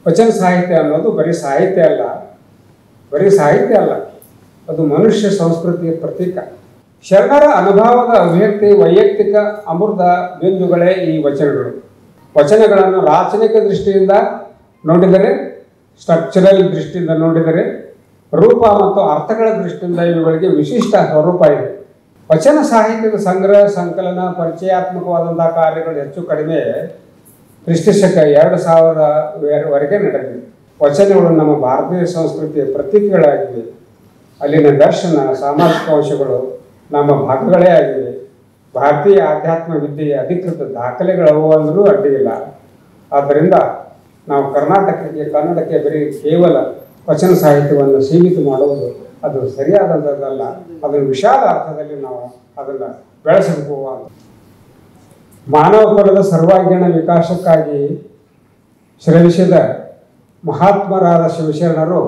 ವಚನ ಸಾಹಿತ್ಯ ಅನ್ನೋದು ಬರೀ ಸಾಹಿತ್ಯ ಅಲ್ಲ ಬರೀ ಸಾಹಿತ್ಯ ಅಲ್ಲ ಅದು ಮನುಷ್ಯ ಸಂಸ್ಕೃತಿಯ ಪ್ರತೀಕ ಶರಣರ ಅನುಭವದ ಅಭಿವ್ಯಕ್ತಿ ವೈಯಕ್ತಿಕ ಅಮೃತ ಬಿಂದುಗಳೇ ಈ ವಚನಗಳು ವಚನಗಳನ್ನು ರಾಚನಿಕ ದೃಷ್ಟಿಯಿಂದ ನೋಡಿದರೆ ಸ್ಟ್ರಕ್ಚರಲ್ ದೃಷ್ಟಿಯಿಂದ ನೋಡಿದರೆ ರೂಪ ಮತ್ತು ಅರ್ಥಗಳ ದೃಷ್ಟಿಯಿಂದ ಇವುಗಳಿಗೆ ವಿಶಿಷ್ಟ ಸ್ವರೂಪ ಇದೆ ವಚನ ಸಾಹಿತ್ಯದ ಸಂಗ್ರಹ ಸಂಕಲನ ಪರಿಚಯಾತ್ಮಕವಾದಂತಹ ಕಾರ್ಯಗಳು ಹೆಚ್ಚು ಕಡಿಮೆ ಕ್ರಿಸ್ತಶಕ ಎರಡು ಸಾವಿರ ವರೆಗೆ ನಡೆದಿದೆ ವಚನಗಳು ನಮ್ಮ ಭಾರತೀಯ ಸಂಸ್ಕೃತಿಯ ಪ್ರತೀಕಗಳಾಗಿವೆ ಅಲ್ಲಿನ ದರ್ಶನ ಸಾಮಾಜಿಕ ಅಂಶಗಳು ನಮ್ಮ ಭಾಗಗಳೇ ಆಗಿವೆ ಭಾರತೀಯ ಆಧ್ಯಾತ್ಮ ವಿದ್ಯೆಯ ಅಧಿಕೃತ ದಾಖಲೆಗಳವು ಅಂದರೂ ಅಡ್ಡಿಯಿಲ್ಲ ಆದ್ದರಿಂದ ನಾವು ಕರ್ನಾಟಕಕ್ಕೆ ಕನ್ನಡಕ್ಕೆ ಬರೀ ಕೇವಲ ವಚನ ಸಾಹಿತ್ಯವನ್ನು ಸೀಮಿತ ಮಾಡುವುದು ಅದು ಸರಿಯಾದಂಥದ್ದಲ್ಲ ಅದನ್ನು ವಿಶಾಲ ಅರ್ಥದಲ್ಲಿ ನಾವು ಅದನ್ನು ಬೆಳೆಸಬೇಕು ಅಂತ ಮಾನವ ಕುಲದ ಸರ್ವಾಂಗೀಣ ವಿಕಾಸಕ್ಕಾಗಿ ಶ್ರಮಿಸಿದ ಮಹಾತ್ಮರಾದ ಶಿವಶರಣರು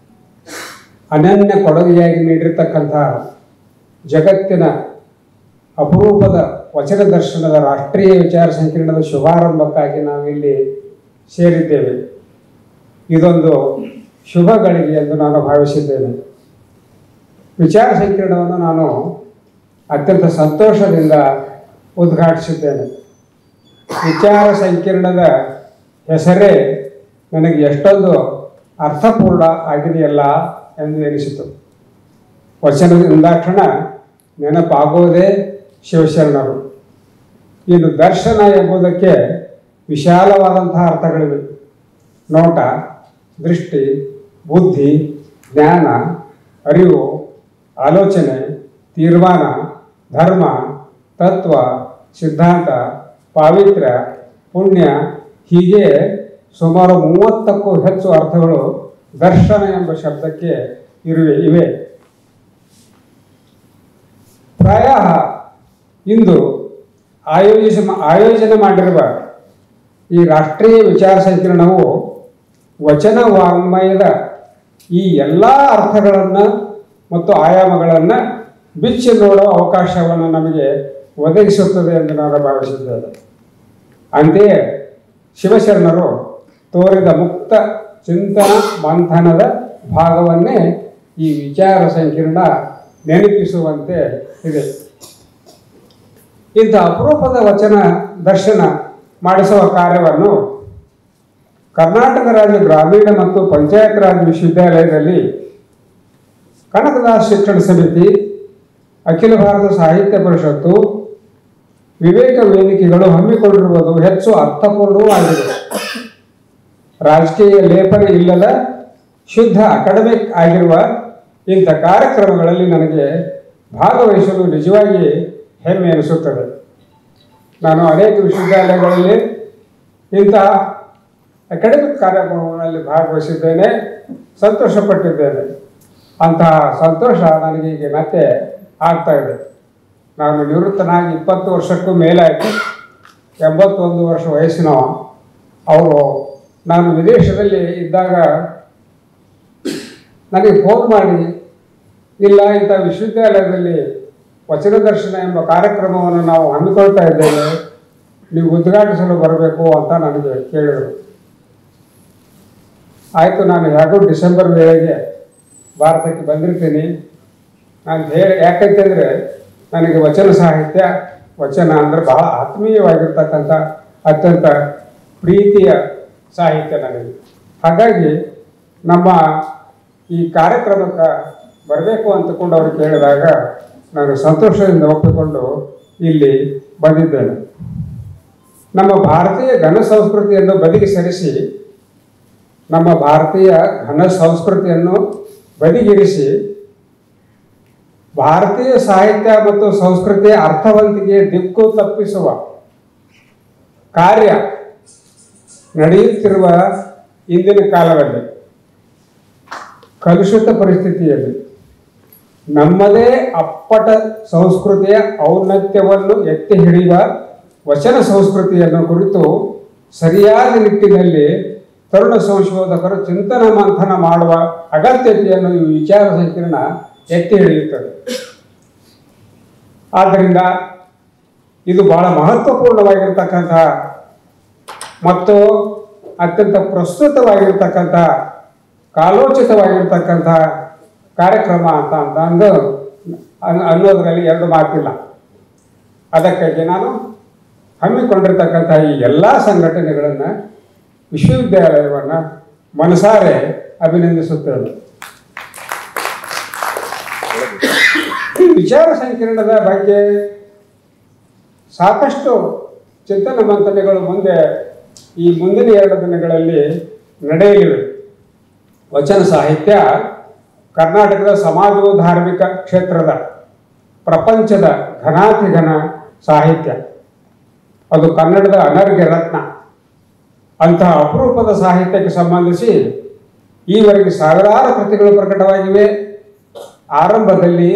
ಅನನ್ಯ ಕೊಡುಗೆಯಾಗಿ ನೀಡಿರ್ತಕ್ಕಂಥ ಜಗತ್ತಿನ ಅಪರೂಪದ ವಚನ ದರ್ಶನದ ರಾಷ್ಟ್ರೀಯ ವಿಚಾರ ಸಂಕಿರಣದ ಶುಭಾರಂಭಕ್ಕಾಗಿ ನಾವಿಲ್ಲಿ ಸೇರಿದ್ದೇವೆ ಇದೊಂದು ಶುಭ ಗಳಿಗೆ ಎಂದು ನಾನು ಭಾವಿಸಿದ್ದೇನೆ ವಿಚಾರ ಸಂಕಿರಣವನ್ನು ನಾನು ಅತ್ಯಂತ ಸಂತೋಷದಿಂದ ಉದ್ಘಾಟಿಸಿದ್ದೇನೆ ವಿಚಾರ ಸಂಕಿರಣದ ಹೆಸರೇ ನನಗೆ ಎಷ್ಟೊಂದು ಅರ್ಥಪೂರ್ಣ ಆಗಿದೆಯಲ್ಲ ಎಂದು ಎನಿಸಿತು ವಚನದಿಂದಾಕ್ಷಣ ನೆನಪಾಗುವುದೇ ಶಿವಶರಣರು ಇನ್ನು ದರ್ಶನ ಎಂಬುದಕ್ಕೆ ವಿಶಾಲವಾದಂತಹ ಅರ್ಥಗಳಿವೆ ನೋಟ ದೃಷ್ಟಿ ಬುದ್ಧಿ ಜ್ಞಾನ ಅರಿವು ಆಲೋಚನೆ ತೀರ್ಮಾನ ಧರ್ಮ ತತ್ವ ಸಿದ್ಧಾಂತ ಪಾವಿತ್ರ್ಯ ಪುಣ್ಯ ಹೀಗೆ ಸುಮಾರು ಮೂವತ್ತಕ್ಕೂ ಹೆಚ್ಚು ಅರ್ಥಗಳು ದರ್ಶನ ಎಂಬ ಶಬ್ದಕ್ಕೆ ಇರುವೆ ಇವೆ ಪ್ರಾಯ ಇಂದು ಆಯೋಜಿಸ ಆಯೋಜನೆ ಮಾಡಿರುವ ಈ ರಾಷ್ಟ್ರೀಯ ವಿಚಾರ ಸಂಕಿರಣವು ವಚನ ವಾಂಗ್ಮಯದ ಈ ಎಲ್ಲ ಅರ್ಥಗಳನ್ನು ಮತ್ತು ಆಯಾಮಗಳನ್ನು ಬಿಚ್ಚಿ ನೋಡುವ ಅವಕಾಶವನ್ನು ನಮಗೆ ಒದಗಿಸುತ್ತದೆ ಎಂದು ನಾನು ಭಾವಿಸಿದ್ದೇನೆ ಅಂತೆಯೇ ಶಿವಶರಣರು ತೋರಿದ ಮುಕ್ತ ಚಿಂತನ ಮಂಥನದ ಭಾಗವನ್ನೇ ಈ ವಿಚಾರ ಸಂಕಿರಣ ನೆನಪಿಸುವಂತೆ ಇದೆ ಇಂಥ ಅಪರೂಪದ ವಚನ ದರ್ಶನ ಮಾಡಿಸುವ ಕಾರ್ಯವನ್ನು ಕರ್ನಾಟಕ ರಾಜ್ಯ ಗ್ರಾಮೀಣ ಮತ್ತು ಪಂಚಾಯತ್ ರಾಜ್ ವಿಶ್ವವಿದ್ಯಾಲಯದಲ್ಲಿ ಕನಕದಾಸ್ ಶಿಕ್ಷಣ ಸಮಿತಿ ಅಖಿಲ ಭಾರತ ಸಾಹಿತ್ಯ ಪರಿಷತ್ತು ವಿವೇಕ ವೇದಿಕೆಗಳು ಹಮ್ಮಿಕೊಂಡಿರುವುದು ಹೆಚ್ಚು ಅರ್ಥಪೂರ್ಣವೂ ಆಗಿದೆ ರಾಜಕೀಯ ಲೇಪನ ಇಲ್ಲದ ಶುದ್ಧ ಅಕಾಡೆಮಿಕ್ ಆಗಿರುವ ಇಂಥ ಕಾರ್ಯಕ್ರಮಗಳಲ್ಲಿ ನನಗೆ ಭಾಗವಹಿಸಲು ನಿಜವಾಗಿ ಹೆಮ್ಮೆ ಅನಿಸುತ್ತದೆ ನಾನು ಅನೇಕ ವಿಶ್ವವಿದ್ಯಾಲಯಗಳಲ್ಲಿ ಇಂತಹ ಅಕಾಡೆಮಿಕ್ ಕಾರ್ಯಕ್ರಮಗಳಲ್ಲಿ ಭಾಗವಹಿಸಿದ್ದೇನೆ ಸಂತೋಷಪಟ್ಟಿದ್ದೇನೆ ಅಂತಹ ಸಂತೋಷ ನನಗೆ ಈಗ ಮತ್ತೆ ಆಗ್ತಾ ಇದೆ ನಾನು ನಿವೃತ್ತನಾಗಿ ಇಪ್ಪತ್ತು ವರ್ಷಕ್ಕೂ ಮೇಲಾಯಿತು ಎಂಬತ್ತೊಂದು ವರ್ಷ ವಯಸ್ಸಿನವ ಅವರು ನಾನು ವಿದೇಶದಲ್ಲಿ ಇದ್ದಾಗ ನನಗೆ ಫೋನ್ ಮಾಡಿ ಇಲ್ಲ ಇಂಥ ವಿಶ್ವವಿದ್ಯಾಲಯದಲ್ಲಿ ವಚನ ದರ್ಶನ ಎಂಬ ಕಾರ್ಯಕ್ರಮವನ್ನು ನಾವು ಹಮ್ಮಿಕೊಳ್ತಾ ಇದ್ದೇವೆ ನೀವು ಉದ್ಘಾಟಿಸಲು ಬರಬೇಕು ಅಂತ ನನಗೆ ಕೇಳಿದರು ಆಯಿತು ನಾನು ಹೇಗೂ ಡಿಸೆಂಬರ್ ವೇಳೆಗೆ ಭಾರತಕ್ಕೆ ಬಂದಿರ್ತೀನಿ ನಾನು ಹೇಳಿ ಯಾಕಂತಂದರೆ ನನಗೆ ವಚನ ಸಾಹಿತ್ಯ ವಚನ ಅಂದರೆ ಬಹಳ ಆತ್ಮೀಯವಾಗಿರ್ತಕ್ಕಂಥ ಅತ್ಯಂತ ಪ್ರೀತಿಯ ಸಾಹಿತ್ಯ ನನಗೆ ಹಾಗಾಗಿ ನಮ್ಮ ಈ ಕಾರ್ಯಕ್ರಮಕ್ಕೆ ಬರಬೇಕು ಅಂತಕೊಂಡು ಅವರು ಕೇಳಿದಾಗ ನಾನು ಸಂತೋಷದಿಂದ ಒಪ್ಪಿಕೊಂಡು ಇಲ್ಲಿ ಬಂದಿದ್ದೇನೆ ನಮ್ಮ ಭಾರತೀಯ ಘನ ಸಂಸ್ಕೃತಿಯನ್ನು ಬದಿಗೆ ಸರಿಸಿ ನಮ್ಮ ಭಾರತೀಯ ಘನ ಸಂಸ್ಕೃತಿಯನ್ನು ಬದಿಗಿರಿಸಿ ಭಾರತೀಯ ಸಾಹಿತ್ಯ ಮತ್ತು ಸಂಸ್ಕೃತಿಯ ಅರ್ಥವಂತಿಗೆ ದಿಕ್ಕು ತಪ್ಪಿಸುವ ಕಾರ್ಯ ನಡೆಯುತ್ತಿರುವ ಇಂದಿನ ಕಾಲದಲ್ಲಿ ಕಲುಷಿತ ಪರಿಸ್ಥಿತಿಯಲ್ಲಿ ನಮ್ಮದೇ ಅಪ್ಪಟ ಸಂಸ್ಕೃತಿಯ ಔನ್ನತ್ಯವನ್ನು ಎತ್ತಿ ಹಿಡಿಯುವ ವಚನ ಸಂಸ್ಕೃತಿಯನ್ನು ಕುರಿತು ಸರಿಯಾದ ನಿಟ್ಟಿನಲ್ಲಿ ತರುಣ ಸಂಶೋಧಕರು ಚಿಂತನ ಮಂಥನ ಮಾಡುವ ಅಗತ್ಯತೆಯನ್ನು ಈ ವಿಚಾರ ಸಂಕಿರಣ ಎತ್ತಿ ಹಿಡಿಯುತ್ತದೆ ಆದ್ದರಿಂದ ಇದು ಬಹಳ ಮಹತ್ವಪೂರ್ಣವಾಗಿರ್ತಕ್ಕಂಥ ಮತ್ತು ಅತ್ಯಂತ ಪ್ರಸ್ತುತವಾಗಿರ್ತಕ್ಕಂಥ ಕಾಲೋಚಿತವಾಗಿರ್ತಕ್ಕಂಥ ಕಾರ್ಯಕ್ರಮ ಅಂತ ಅಂತ ಅಂದು ಅನ್- ಅನ್ನೋದರಲ್ಲಿ ಎರಡು ಮಾತಿಲ್ಲ ಅದಕ್ಕಾಗಿ ನಾನು ಹಮ್ಮಿಕೊಂಡಿರ್ತಕ್ಕಂಥ ಈ ಎಲ್ಲ ಸಂಘಟನೆಗಳನ್ನು ವಿಶ್ವವಿದ್ಯಾಲಯವನ್ನು ಮನಸಾರೆ ಅಭಿನಂದಿಸುತ್ತೇನೆ ಈ ವಿಚಾರ ಸಂಕಿರಣದ ಬಗ್ಗೆ ಸಾಕಷ್ಟು ಚಿಂತನ ಮಂಥನಗಳು ಮುಂದೆ ಈ ಮುಂದಿನ ಎರಡು ದಿನಗಳಲ್ಲಿ ನಡೆಯಲಿವೆ ವಚನ ಸಾಹಿತ್ಯ ಕರ್ನಾಟಕದ ಸಮಾಜವು ಧಾರ್ಮಿಕ ಕ್ಷೇತ್ರದ ಪ್ರಪಂಚದ ಘನಾತಿಘನ ಸಾಹಿತ್ಯ ಅದು ಕನ್ನಡದ ಅನರ್ಘ್ಯ ರತ್ನ ಅಂತಹ ಅಪರೂಪದ ಸಾಹಿತ್ಯಕ್ಕೆ ಸಂಬಂಧಿಸಿ ಈವರೆಗೆ ಸಾವಿರಾರು ಕೃತಿಗಳು ಪ್ರಕಟವಾಗಿವೆ ಆರಂಭದಲ್ಲಿ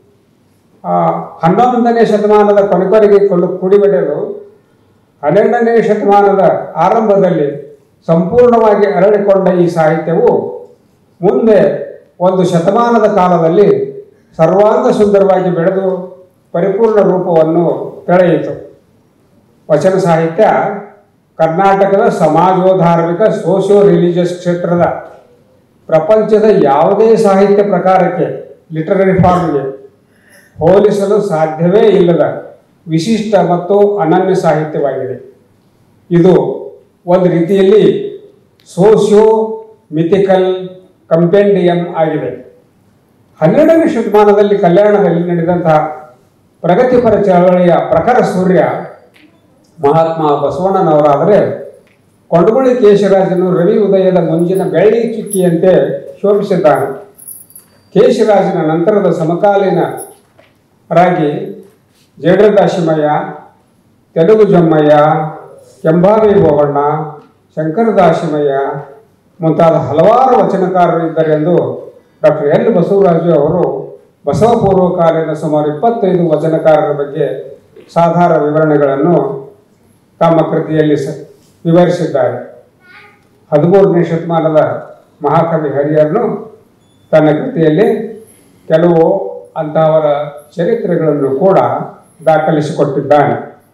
ಆ, ಹನ್ನೊಂದನೇ ಶತಮಾನದ ಕೊನೆಕೊನೆಗೆ ಕೊಲು ಕುಡಿಬಡೆದು ಹನ್ನೆರಡನೇ ಶತಮಾನದ ಆರಂಭದಲ್ಲಿ ಸಂಪೂರ್ಣವಾಗಿ ಅರಳಿಕೊಂಡ ಈ ಸಾಹಿತ್ಯವು ಮುಂದೆ ಒಂದು ಶತಮಾನದ ಕಾಲದಲ್ಲಿ ಸರ್ವಾಂಗ ಸುಂದರವಾಗಿ ಬೆಳೆದು ಪರಿಪೂರ್ಣ ರೂಪವನ್ನು ತಳೆಯಿತು ವಚನ ಸಾಹಿತ್ಯ ಕರ್ನಾಟಕದ ಸಮಾಜೋಧಾರ್ಮಿಕ ಸೋಷಿಯೋ ರಿಲಿಜಿಯಸ್ ಕ್ಷೇತ್ರದ ಪ್ರಪಂಚದ ಯಾವುದೇ ಸಾಹಿತ್ಯ ಪ್ರಕಾರಕ್ಕೆ ಲಿಟರರಿ ಫಾರ್ಮ್ಗೆ ಹೋಲಿಸಲು ಸಾಧ್ಯವೇ ಇಲ್ಲದ ವಿಶಿಷ್ಟ ಮತ್ತು ಅನನ್ಯ ಸಾಹಿತ್ಯವಾಗಿದೆ ಇದು ಒಂದು ರೀತಿಯಲ್ಲಿ ಸೋಷಿಯೋ ಮಿಥಿಕಲ್ ಕಂಪೆಂಡಿಯಂ ಆಗಿದೆ ಹನ್ನೆರಡನೇ ಶತಮಾನದಲ್ಲಿ ಕಲ್ಯಾಣದಲ್ಲಿ ನಡೆದಂತಹ ಪ್ರಗತಿಪರ ಚಳವಳಿಯ ಪ್ರಖರ ಸೂರ್ಯ ಮಹಾತ್ಮ ಬಸವಣ್ಣನವರಾದರೆ ಕೊಂಡಗುಳಿ ಕೇಶರಾಜನು ರವಿ ಉದಯದ ಮುಂಜಿನ ಬೆಳ್ಳಿ ಚುಕ್ಕಿಯಂತೆ ಶೋಭಿಸಿದ್ದಾನೆ ಕೇಶರಾಜನ ನಂತರದ ಸಮಕಾಲೀನ ರಾಗಿ ಜೇಡದಾಶಿಮಯ್ಯ ತೆಲುಗು ಜಮ್ಮಯ್ಯ ಕೆಂಬಾವಿ ಬೋಗಣ್ಣ ಶಂಕರದಾಶಿಮಯ್ಯ ಮುಂತಾದ ಹಲವಾರು ವಚನಕಾರರು ಇದ್ದರೆಂದು ಡಾಕ್ಟರ್ ಎಲ್ ಬಸವರಾಜು ಅವರು ಬಸವ ಪೂರ್ವಕಾಲೀನ ಸುಮಾರು ಇಪ್ಪತ್ತೈದು ವಚನಕಾರರ ಬಗ್ಗೆ ಸಾಧಾರ ವಿವರಣೆಗಳನ್ನು ತಮ್ಮ ಕೃತಿಯಲ್ಲಿ ಸ ವಿವರಿಸಿದ್ದಾರೆ ಹದಿಮೂರನೇ ಶತಮಾನದ ಮಹಾಕವಿ ಹರಿಹರನು ತನ್ನ ಕೃತಿಯಲ್ಲಿ ಕೆಲವು ಅಂತಹವರ ಚರಿತ್ರೆಗಳನ್ನು ಕೂಡ ದಾಖಲಿಸಿಕೊಟ್ಟಿದ್ದಾನೆ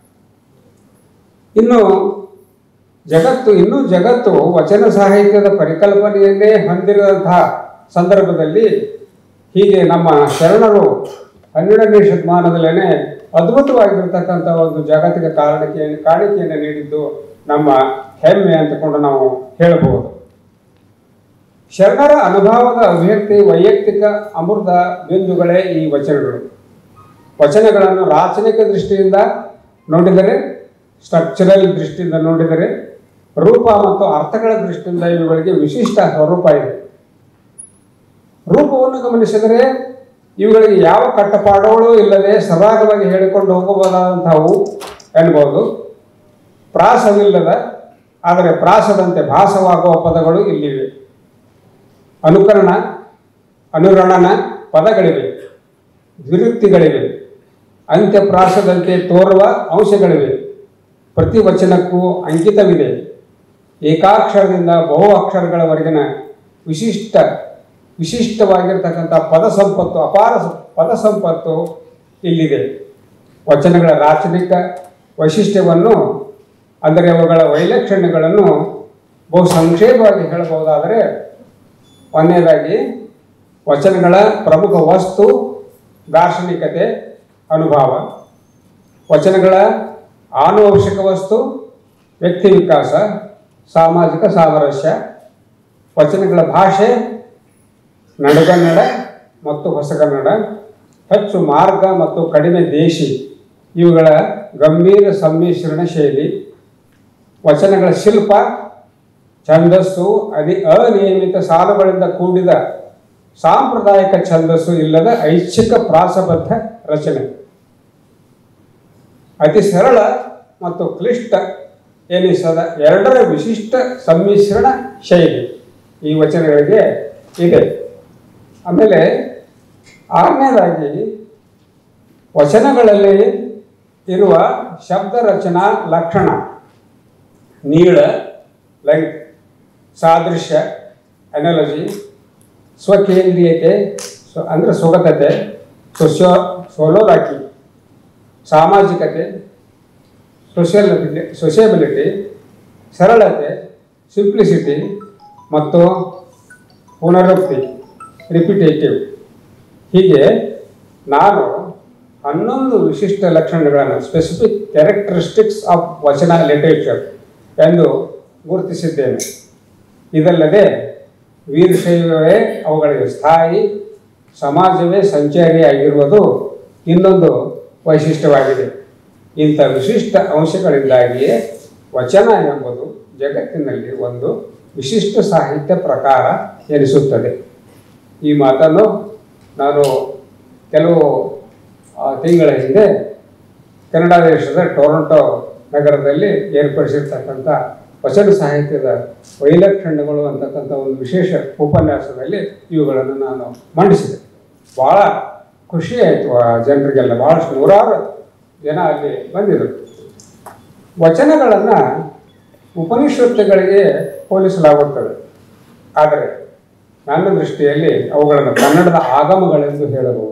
ಇನ್ನು ಜಗತ್ತು ಇನ್ನೂ ಜಗತ್ತು ವಚನ ಸಾಹಿತ್ಯದ ಪರಿಕಲ್ಪನೆಯನ್ನೇ ಹೊಂದಿರುವಂತಹ ಸಂದರ್ಭದಲ್ಲಿ ಹೀಗೆ ನಮ್ಮ ಶರಣರು ಹನ್ನೆರಡನೇ ಶತಮಾನದಲ್ಲೇ ಅದ್ಭುತವಾಗಿರ್ತಕ್ಕಂಥ ಒಂದು ಜಾಗತಿಕ ಕಾರಣಕ್ಕೆ ಕಾಣಿಕೆಯನ್ನು ನೀಡಿದ್ದು ನಮ್ಮ ಹೆಮ್ಮೆ ಅಂತಕೊಂಡು ನಾವು ಹೇಳಬಹುದು ಶರಣರ ಅನುಭವದ ಅಭಿವ್ಯಕ್ತಿ ವೈಯಕ್ತಿಕ ಅಮೃತ ಬಿಂದುಗಳೇ ಈ ವಚನಗಳು ವಚನಗಳನ್ನು ರಾಚನಿಕ ದೃಷ್ಟಿಯಿಂದ ನೋಡಿದರೆ ಸ್ಟ್ರಕ್ಚರಲ್ ದೃಷ್ಟಿಯಿಂದ ನೋಡಿದರೆ ರೂಪ ಮತ್ತು ಅರ್ಥಗಳ ದೃಷ್ಟಿಯಿಂದ ಇವುಗಳಿಗೆ ವಿಶಿಷ್ಟ ಸ್ವರೂಪ ಇದೆ ರೂಪವನ್ನು ಗಮನಿಸಿದರೆ ಇವುಗಳಿಗೆ ಯಾವ ಕಟ್ಟಪಾಡುಗಳು ಇಲ್ಲದೆ ಸರಾಗವಾಗಿ ಹೇಳಿಕೊಂಡು ಹೋಗಬಹುದಾದಂಥವು ಎನ್ಬೋದು ಪ್ರಾಸವಿಲ್ಲದ ಆದರೆ ಪ್ರಾಸದಂತೆ ಭಾಸವಾಗುವ ಪದಗಳು ಇಲ್ಲಿವೆ ಅನುಕರಣ ಅನುರಣನ ಪದಗಳಿವೆ ದ್ವಿರುಕ್ತಿಗಳಿವೆ ಅಂತ್ಯಪ್ರಾಸದಂತೆ ತೋರುವ ಅಂಶಗಳಿವೆ ಪ್ರತಿ ವಚನಕ್ಕೂ ಅಂಕಿತವಿದೆ ಏಕಾಕ್ಷರದಿಂದ ಬಹು ಅಕ್ಷರಗಳವರೆಗಿನ ವಿಶಿಷ್ಟ ವಿಶಿಷ್ಟವಾಗಿರ್ತಕ್ಕಂಥ ಪದ ಸಂಪತ್ತು ಅಪಾರ ಸ- ಪದ ಸಂಪತ್ತು ಇಲ್ಲಿದೆ ವಚನಗಳ ರಾಚನಿಕ ವೈಶಿಷ್ಟ್ಯವನ್ನು ಅಂದರೆ ಅವುಗಳ ವೈಲಕ್ಷಣ್ಯಗಳನ್ನು ಬಹು ಸಂಕ್ಷೇಪವಾಗಿ ಹೇಳಬಹುದಾದರೆ ಒಂದನೇದಾಗಿ ವಚನಗಳ ಪ್ರಮುಖ ವಸ್ತು ದಾರ್ಶನಿಕತೆ ಅನುಭವ ವಚನಗಳ ಆನುವಂಶಿಕ ವಸ್ತು ವ್ಯಕ್ತಿ ವಿಕಾಸ ಸಾಮಾಜಿಕ ಸಾಮರಸ್ಯ ವಚನಗಳ ಭಾಷೆ ನಡುಗನ್ನಡ ಮತ್ತು ಹೊಸಗನ್ನಡ ಹೆಚ್ಚು ಮಾರ್ಗ ಮತ್ತು ಕಡಿಮೆ ದೇಶಿ ಇವುಗಳ ಗಂಭೀರ ಸಮ್ಮಿಶ್ರಣ ಶೈಲಿ ವಚನಗಳ ಶಿಲ್ಪ ಛಂದಸ್ಸು ಅದಿ ಅನಿಯಮಿತ ಸಾಲುಗಳಿಂದ ಕೂಡಿದ ಸಾಂಪ್ರದಾಯಿಕ ಛಂದಸ್ಸು ಇಲ್ಲದ ಐಚ್ಛಿಕ ಪ್ರಾಸಬದ್ಧ ರಚನೆ ಅತಿ ಸರಳ ಮತ್ತು ಕ್ಲಿಷ್ಟ ಎನಿಸದ ಎರಡರ ವಿಶಿಷ್ಟ ಸಮ್ಮಿಶ್ರಣ ಶೈಲಿ ಈ ವಚನಗಳಿಗೆ ಇದೆ ಆಮೇಲೆ ಆರನೇದಾಗಿ ವಚನಗಳಲ್ಲಿ ಇರುವ ಶಬ್ದ ರಚನಾ ಲಕ್ಷಣ ನೀಳ ಲೆಂಗ್ ಸಾದೃಶ್ಯ ಅನಾಲಜಿ ಸ್ವಕೇಂದ್ರೀಯತೆ ಸ್ವ ಅಂದರೆ ಸುಗತತೆ ಸೊಸ್ಯೋ ಸೋಲೋಲಾಕಿ ಸಾಮಾಜಿಕತೆ ಸೋಷಿಯಲ್ ಸೊಷಿಯಬಿಲಿಟಿ ಸರಳತೆ ಸಿಂಪ್ಲಿಸಿಟಿ ಮತ್ತು ಪುನರುಕ್ತಿ ರಿಪಿಟೇಟಿವ್ ಹೀಗೆ ನಾನು ಹನ್ನೊಂದು ವಿಶಿಷ್ಟ ಲಕ್ಷಣಗಳನ್ನು specific characteristics of vachana literature ಎಂದು ಗುರುತಿಸಿದ್ದೇನೆ ಇದಲ್ಲದೆ ವೀರಶೈವವೇ ಅವುಗಳಿಗೆ ಸ್ಥಾಯಿ ಸಮಾಜವೇ ಸಂಚಾರಿಯಾಗಿರುವುದು ಇನ್ನೊಂದು ವೈಶಿಷ್ಟ್ಯವಾಗಿದೆ ಇಂಥ ವಿಶಿಷ್ಟ ಅಂಶಗಳಿಂದಾಗಿಯೇ ವಚನ ಎಂಬುದು ಜಗತ್ತಿನಲ್ಲಿ ಒಂದು ವಿಶಿಷ್ಟ ಸಾಹಿತ್ಯ ಪ್ರಕಾರ ಎನಿಸುತ್ತದೆ ಈ ಮಾತನ್ನು ನಾನು ಕೆಲವು ಆ, ತಿಂಗಳ ಹಿಂದೆ ಕೆನಡಾ ದೇಶದ ಟೊರೊಂಟೊ ನಗರದಲ್ಲಿ ಏರ್ಪಡಿಸಿರ್ತಕ್ಕಂಥ ವಚನ ಸಾಹಿತ್ಯದ ವೈಲಕ್ಷಣ್ಯಗಳು ಅಂತಕ್ಕಂಥ ಒಂದು ವಿಶೇಷ ಉಪನ್ಯಾಸದಲ್ಲಿ ಇವುಗಳನ್ನು ನಾನು ಮಂಡಿಸಿದೆ ಭಾಳ ಖುಷಿ ಆಯಿತು ಆ ಜನರಿಗೆಲ್ಲ ಭಾಳಷ್ಟು ನೂರಾರು ಜನ ಅಲ್ಲಿ ಬಂದಿದ್ದರು ವಚನಗಳನ್ನು ಉಪನಿಷತ್ತುಗಳಿಗೆ ಹೋಲಿಸಲಾಗುತ್ತದೆ ಆದರೆ ನನ್ನ ದೃಷ್ಟಿಯಲ್ಲಿ ಅವುಗಳನ್ನು ಕನ್ನಡದ ಆಗಮಗಳೆಂದು ಹೇಳಬಹುದು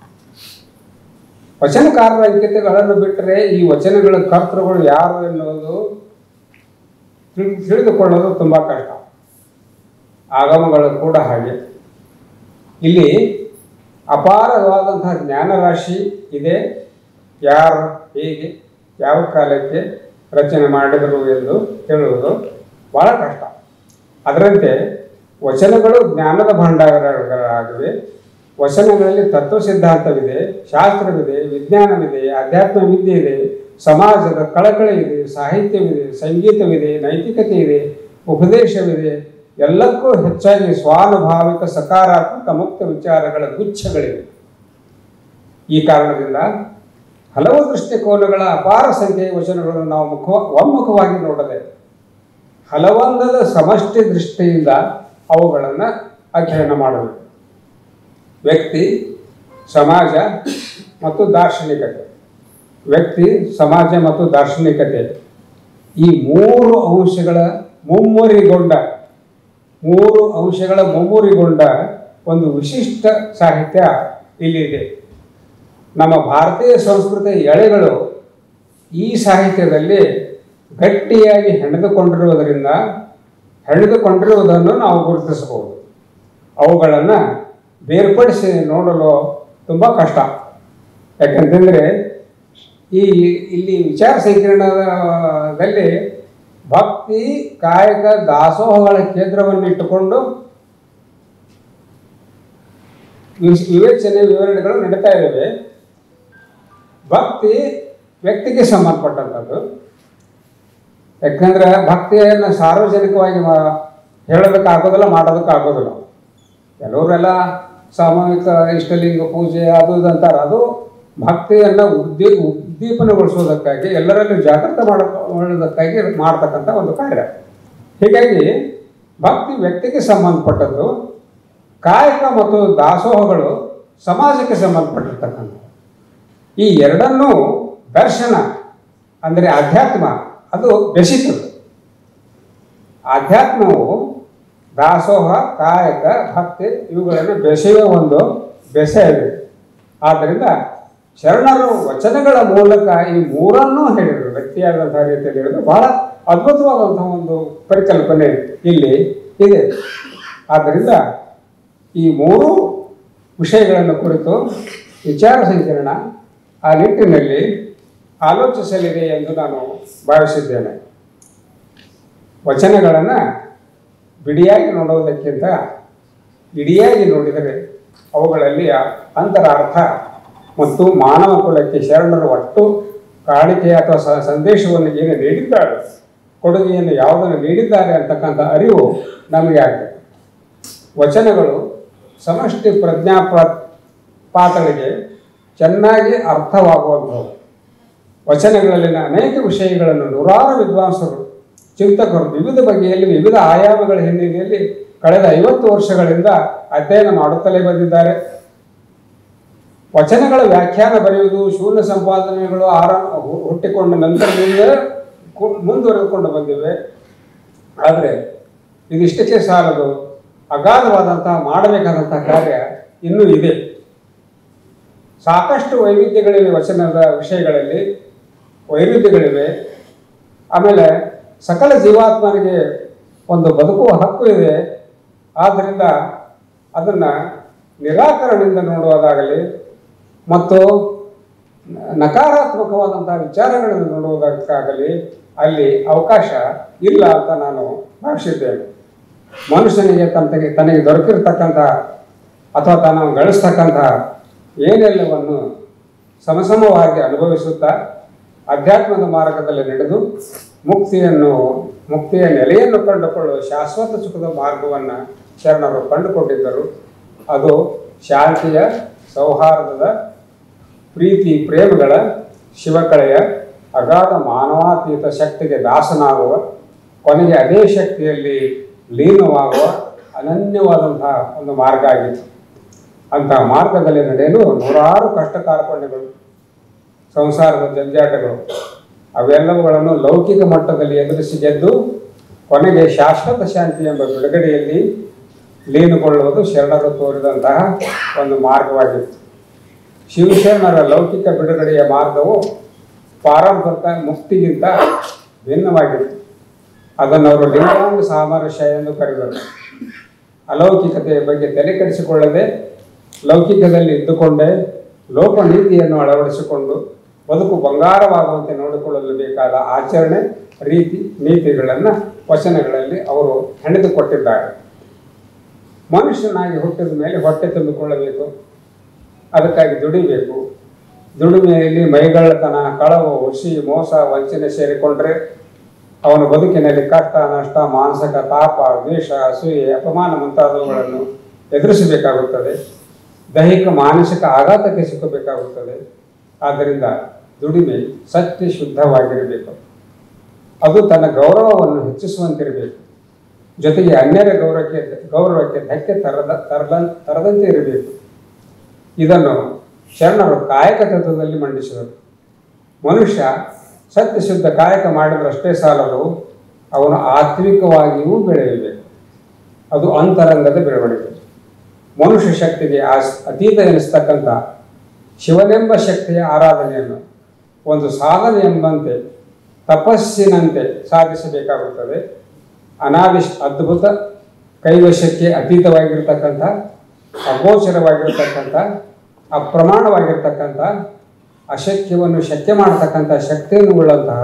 ವಚನಕಾರರ ಅಂಕಿತಗಳನ್ನು ಬಿಟ್ಟರೆ ಈ ವಚನಗಳ ಕರ್ತೃಗಳು ಯಾರು ಎನ್ನುವುದು ತಿಳ್- ತಿಳಿದುಕೊಳ್ಳೋದು ತುಂಬ ಕಷ್ಟ ಆಗಮಗಳು ಕೂಡ ಹಾಗೆ ಇಲ್ಲಿ ಅಪಾರವಾದಂತಹ ಜ್ಞಾನರಾಶಿ ಇದೆ ಯಾರು ಹೇಗೆ ಯಾವ ಕಾಲಕ್ಕೆ ರಚನೆ ಮಾಡಿದರು ಎಂದು ಹೇಳುವುದು ಬಹಳ ಕಷ್ಟ ಅದರಂತೆ ವಚನಗಳು ಜ್ಞಾನದ ಭಂಡಾರಗಳಾಗಿವೆ ವಚನಗಳಲ್ಲಿ ತತ್ವ ಸಿದ್ಧಾಂತವಿದೆ ಶಾಸ್ತ್ರವಿದೆ ವಿಜ್ಞಾನವಿದೆ ಅಧ್ಯಾತ್ಮ ವಿದ್ಯೆ ಇದೆ ಸಮಾಜದ ಕಳಕಳಿ ಇದೆ ಸಾಹಿತ್ಯವಿದೆ ಸಂಗೀತವಿದೆ ನೈತಿಕತೆ ಇದೆ ಉಪದೇಶವಿದೆ ಎಲ್ಲಕ್ಕೂ ಹೆಚ್ಚಾಗಿ ಸ್ವಾನುಭಾವಿಕ ಸಕಾರಾತ್ಮಕ ಮುಕ್ತ ವಿಚಾರಗಳ ಗುಚ್ಛಗಳಿವೆ ಈ ಕಾರಣದಿಂದ ಹಲವು ದೃಷ್ಟಿಕೋನಗಳ ಅಪಾರ ಸಂಖ್ಯೆಯ ವಚನಗಳನ್ನು ನಾವು ಮುಖ ಒಮ್ಮುಖವಾಗಿ ನೋಡದೆ ಹಲವೊಂದದ ಸಮಷ್ಟಿ ದೃಷ್ಟಿಯಿಂದ ಅವುಗಳನ್ನು ಅಧ್ಯಯನ ಮಾಡಬೇಕು ವ್ಯಕ್ತಿ ಸಮಾಜ ಮತ್ತು ದಾರ್ಶನಿಕತೆ ವ್ಯಕ್ತಿ ಸಮಾಜ ಮತ್ತು ದಾರ್ಶನಿಕತೆ ಈ ಮೂರು ಅಂಶಗಳ ಮುಮ್ಮುರಿಗೊಂಡ ಮೂರು ಅಂಶಗಳ ಮುಮ್ಮುರಿಗೊಂಡ ಒಂದು ವಿಶಿಷ್ಟ ಸಾಹಿತ್ಯ ಇಲ್ಲಿದೆ ನಮ್ಮ ಭಾರತೀಯ ಸಂಸ್ಕೃತಿಯ ಎಳೆಗಳು ಈ ಸಾಹಿತ್ಯದಲ್ಲಿ ಗಟ್ಟಿಯಾಗಿ ಹೆಣೆದುಕೊಂಡಿರುವುದರಿಂದ ಹೆಣೆದುಕೊಂಡಿರುವುದನ್ನು ನಾವು ಗುರುತಿಸಬಹುದು ಅವುಗಳನ್ನು ಬೇರ್ಪಡಿಸಿ ನೋಡಲು ತುಂಬ ಕಷ್ಟ ಯಾಕಂತಂದರೆ ಈ ಇಲ್ಲಿ ವಿಚಾರ ಸಂಕಿರಣದಲ್ಲಿ ಭಕ್ತಿ ಕಾಯಕ ದಾಸೋಹಗಳ ಕೇಂದ್ರವನ್ನು ಇಟ್ಟುಕೊಂಡು ವಿಸ್- ವಿವೇಚನೆ ವಿವರಣೆಗಳು ನಡೀತಾ ಇದ್ದಾವೆ ಭಕ್ತಿ ವ್ಯಕ್ತಿಗೆ ಸಂಬಂಧಪಟ್ಟಂಥದ್ದು ಯಾಕಂದ್ರೆ ಭಕ್ತಿಯನ್ನು ಸಾರ್ವಜನಿಕವಾಗಿ ಮಾ- ಹೇಳೋದಕ್ಕಾಗೋದಿಲ್ಲ ಮಾಡೋದಕ್ಕಾಗೋದಿಲ್ಲ ಕೆಲವರೆಲ್ಲ ಸಾಮೂಹಿಕ ಇಷ್ಟಲಿಂಗ ಪೂಜೆ ಅದು ಇದು ಅಂತಾರೆ ಅದು ಭಕ್ತಿಯನ್ನು ಉದ್ದೀ ಉದ್ದೀಪನಗೊಳಿಸೋದಕ್ಕಾಗಿ ಎಲ್ಲರಲ್ಲೂ ಜಾಗೃತ ಮಾಡ ಮಾಡೋದಕ್ಕಾಗಿ ಮಾಡ್ತಕ್ಕಂಥ ಒಂದು ಕಾರ್ಯ ಹೀಗಾಗಿ ಭಕ್ತಿ ವ್ಯಕ್ತಿಗೆ ಸಂಬಂಧಪಟ್ಟದ್ದು ಕಾಯಕ ಮತ್ತು ದಾಸೋಹಗಳು ಸಮಾಜಕ್ಕೆ ಸಂಬಂಧಪಟ್ಟಿರ್ತಕ್ಕಂಥ ಈ ಎರಡನ್ನೂ ದರ್ಶನ ಅಂದರೆ ಅಧ್ಯಾತ್ಮ ಅದು ಬೆಸಿತದೆ ಆಧ್ಯಾತ್ಮವು ದಾಸೋಹ ಕಾಯಕ ಭಕ್ತಿ ಇವುಗಳನ್ನು ಬೆಸೆಯುವ ಒಂದು ಬೆಸೆ ಇದೆ ಆದ್ದರಿಂದ ಶರಣರು ವಚನಗಳ ಮೂಲಕ ಈ ಮೂರನ್ನೂ ಹೇಳಿದರು ವ್ಯಕ್ತಿಯಾದಂತಹ ರೀತಿಯಲ್ಲಿ ಹೇಳಿದ್ರು ಬಹಳ ಅದ್ಭುತವಾದಂತಹ ಒಂದು ಪರಿಕಲ್ಪನೆ ಇಲ್ಲಿ ಇದೆ ಆದ್ದರಿಂದ ಈ ಮೂರು ವಿಷಯಗಳನ್ನು ಕುರಿತು ವಿಚಾರ ಸಂಕಿರಣ ಆ ನಿಟ್ಟಿನಲ್ಲಿ ಆಲೋಚಿಸಲಿದೆ ಎಂದು ನಾನು ಭಾವಿಸಿದ್ದೇನೆ ವಚನಗಳನ್ನು ಬಿಡಿಯಾಗಿ ನೋಡುವುದಕ್ಕಿಂತ ಇಡಿಯಾಗಿ ನೋಡಿದರೆ ಅವುಗಳಲ್ಲಿ ಅಂತರಾರ್ಥ ಮತ್ತು ಮಾನವ ಕುಲಕ್ಕೆ ಶರಣರು ಒಟ್ಟು ಕಾಣಿಕೆ ಅಥವಾ ಸ- ಸಂದೇಶವನ್ನು ಏನು ನೀಡಿದ್ದಾರೆ ಕೊಡುಗೆಯನ್ನು ಯಾವುದನ್ನು ನೀಡಿದ್ದಾರೆ ಅಂತಕ್ಕಂಥ ಅರಿವು ನಮಗೆ ಆಗಬೇಕು ವಚನಗಳು ಸಮಷ್ಟಿ ಪ್ರಜ್ಞಾ ಪ್ರ- ಪಾತಳಿಗೆ ಚೆನ್ನಾಗಿ ಅರ್ಥವಾಗುವಂಥವು ವಚನಗಳಲ್ಲಿನ ಅನೇಕ ವಿಷಯಗಳನ್ನು ನೂರಾರು ವಿದ್ವಾಂಸರು ಚಿಂತಕರು ವಿವಿಧ ಬಗೆಯಲ್ಲಿ ವಿವಿಧ ಆಯಾಮಗಳ ಹಿನ್ನೆಲೆಯಲ್ಲಿ ಕಳೆದ ಐವತ್ತು ವರ್ಷಗಳಿಂದ ಅಧ್ಯಯನ ಮಾಡುತ್ತಲೇ ಬಂದಿದ್ದಾರೆ ವಚನಗಳ ವ್ಯಾಖ್ಯಾನ ಬರೆಯುವುದು ಶೂನ್ಯ ಸಂಪಾದನೆಗಳು ಆರಂಭ ಹು- ಹುಟ್ಟಿಕೊಂಡ ನಂತರದಿಂದ ಕು- ಮುಂದುವರೆದುಕೊಂಡು ಬಂದಿವೆ ಆದರೆ ಇದಿಷ್ಟಕ್ಕೆ ಸಾಲದು ಅಗಾಧವಾದಂತಹ ಮಾಡಬೇಕಾದಂತಹ ಕಾರ್ಯ ಇನ್ನೂ ಇದೆ ಸಾಕಷ್ಟು ವೈವಿಧ್ಯಗಳಿವೆ ವಚನದ ವಿಷಯಗಳಲ್ಲಿ ವೈರುಧ್ಯಗಳಿವೆ ಆಮೇಲೆ ಸಕಲ ಜೀವಾತ್ಮನಿಗೆ ಒಂದು ಬದುಕುವ ಹಕ್ಕು ಇದೆ ಆದ್ದರಿಂದ ಅದನ್ನು ನಿರಾಕರಣೆಯಿಂದ ನೋಡುವುದಾಗಲಿ ಮತ್ತು ನಕಾರಾತ್ಮಕವಾದಂತಹ ವಿಚಾರಗಳನ್ನು ನೋಡುವುದಕ್ಕಾಗಲಿ ಅಲ್ಲಿ ಅವಕಾಶ ಇಲ್ಲ ಅಂತ ನಾನು ಭಾವಿಸಿದ್ದೇನೆ ಮನುಷ್ಯನಿಗೆ ತನಗೆ ತನಗೆ ದೊರಕಿರ್ತಕ್ಕಂಥ ಅಥವಾ ತಾನು ಗಳಿಸ್ತಕ್ಕಂಥ ಏನೆಲ್ಲವನ್ನು ಸಮಸಮವಾಗಿ ಅನುಭವಿಸುತ್ತಾ ಅಧ್ಯಾತ್ಮದ ಮಾರ್ಗದಲ್ಲಿ ನಡೆದು ಮುಕ್ತಿಯನ್ನು ಮುಕ್ತಿಯ ನೆಲೆಯನ್ನು ಕಂಡುಕೊಳ್ಳುವ ಶಾಶ್ವತ ಸುಖದ ಮಾರ್ಗವನ್ನು ಶರಣರು ಕಂಡುಕೊಂಡಿದ್ದರು ಅದು ಶಾಂತಿಯ ಸೌಹಾರ್ದದ ಪ್ರೀತಿ ಪ್ರೇಮಗಳ ಶಿವಕಳೆಯ ಅಗಾಧ ಮಾನವಾತೀತ ಶಕ್ತಿಗೆ ದಾಸನಾಗುವ ಕೊನೆಗೆ ಅದೇ ಶಕ್ತಿಯಲ್ಲಿ ಲೀನವಾಗುವ ಅನನ್ಯವಾದಂತಹ ಒಂದು ಮಾರ್ಗ ಆಗಿತ್ತು ಅಂತಹ ಮಾರ್ಗದಲ್ಲಿ ನಡೆಯಲು ನೂರಾರು ಕಷ್ಟ ಕಾರ್ಪಣ್ಯಗಳು ಸಂಸಾರದ ಜಂಜಾಟಗಳು ಅವೆಲ್ಲವುಗಳನ್ನು ಲೌಕಿಕ ಮಟ್ಟದಲ್ಲಿ ಎದುರಿಸಿ ಗೆದ್ದು ಕೊನೆಗೆ ಶಾಶ್ವತ ಶಾಂತಿ ಎಂಬ ಬಿಡುಗಡೆಯಲ್ಲಿ ಲೀನಗೊಳ್ಳುವುದು ಶರಣರು ತೋರಿದಂತಹ ಒಂದು ಮಾರ್ಗವಾಗಿತ್ತು ಶಿವಶರಣರ ಲೌಕಿಕ ಬಿಡುಗಡೆಯ ಮಾರ್ಗವು ಪಾರಂಪರಿಕ ಮುಕ್ತಿಗಿಂತ ಭಿನ್ನವಾಗಿತ್ತು ಅದನ್ನು ಅವರು ಲಿಂಗಾಂಗ ಸಾಮರಸ್ಯ ಎಂದು ಕರೆದರು ಅಲೌಕಿಕತೆಯ ಬಗ್ಗೆ ತಲೆ ಕೆಡಿಸಿಕೊಳ್ಳದೆ ಲೌಕಿಕದಲ್ಲಿ ಇದ್ದುಕೊಂಡೇ ಲೋಕನೀತಿಯನ್ನು ಅಳವಡಿಸಿಕೊಂಡು ಬದುಕು ಬಂಗಾರವಾಗುವಂತೆ ನೋಡಿಕೊಳ್ಳಲು ಬೇಕಾದ ಆಚರಣೆ ರೀತಿ ನೀತಿಗಳನ್ನು ವಚನಗಳಲ್ಲಿ ಅವರು ಹೆಣೆದುಕೊಟ್ಟಿದ್ದಾರೆ ಮನುಷ್ಯನಾಗಿ ಹುಟ್ಟಿದ ಮೇಲೆ ಹೊಟ್ಟೆ ತುಂಬಿಕೊಳ್ಳಬೇಕು ಅದಕ್ಕಾಗಿ ದುಡಿಬೇಕು ದುಡಿಮೆಯಲ್ಲಿ ಮೈಗಳ್ಳತನ ಕಳವು ಹುಸಿ ಮೋಸ ವಂಚನೆ ಸೇರಿಕೊಂಡ್ರೆ ಅವನ ಬದುಕಿನಲ್ಲಿ ಕಷ್ಟ ನಷ್ಟ ಮಾನಸಿಕ ತಾಪ ದ್ವೇಷ ಅಸೂಯೆ ಅಪಮಾನ ಮುಂತಾದವುಗಳನ್ನು ಎದುರಿಸಬೇಕಾಗುತ್ತದೆ ದೈಹಿಕ ಮಾನಸಿಕ ಆಘಾತಕ್ಕೆ ಸಿಕ್ಕಬೇಕಾಗುತ್ತದೆ ಆದ್ದರಿಂದ ದುಡಿಮೆ ಸತ್ಯ ಶುದ್ಧವಾಗಿರಬೇಕು ಅದು ತನ್ನ ಗೌರವವನ್ನು ಹೆಚ್ಚಿಸುವಂತಿರಬೇಕು ಜೊತೆಗೆ ಅನ್ಯರ ಗೌರವಕ್ಕೆ ಗೌರವಕ್ಕೆ ಧಕ್ಕೆ ತರದ ತರಲ ತರದಂತೆ ಇರಬೇಕು ಇದನ್ನು ಶರಣರು ಕಾಯಕ ತತ್ವದಲ್ಲಿ ಮಂಡಿಸಿದರು ಮನುಷ್ಯ ಸತ್ಯಶುದ್ಧ ಕಾಯಕ ಮಾಡಿದ್ರಷ್ಟೇ ಸಾಲದು ಅವನು ಆತ್ಮಿಕವಾಗಿಯೂ ಬೆಳೆಯಬೇಕು ಅದು ಅಂತರಂಗದ ಬೆಳವಣಿಗೆ ಮನುಷ್ಯ ಶಕ್ತಿಗೆ ಆ ಅತೀತ ಎನಿಸ್ತಕ್ಕಂಥ ಶಿವನೆಂಬ ಶಕ್ತಿಯ ಆರಾಧನೆಯನ್ನು ಒಂದು ಸಾಧನೆ ಎಂಬಂತೆ ತಪಸ್ಸಿನಂತೆ ಸಾಧಿಸಬೇಕಾಗುತ್ತದೆ ಅನಾದಿ ಅದ್ಭುತ ಕೈವಶಕ್ಕೆ ಅತೀತವಾಗಿರ್ತಕ್ಕಂಥ ಅಗೋಚರವಾಗಿರ್ತಕ್ಕಂಥ ಅಪ್ರಮಾಣವಾಗಿರ್ತಕ್ಕಂಥ ಅಶಕ್ಯವನ್ನು ಶಕ್ಯ ಮಾಡತಕ್ಕಂಥ ಶಕ್ತಿಯನ್ನು ಉಳ್ಳಂತಹ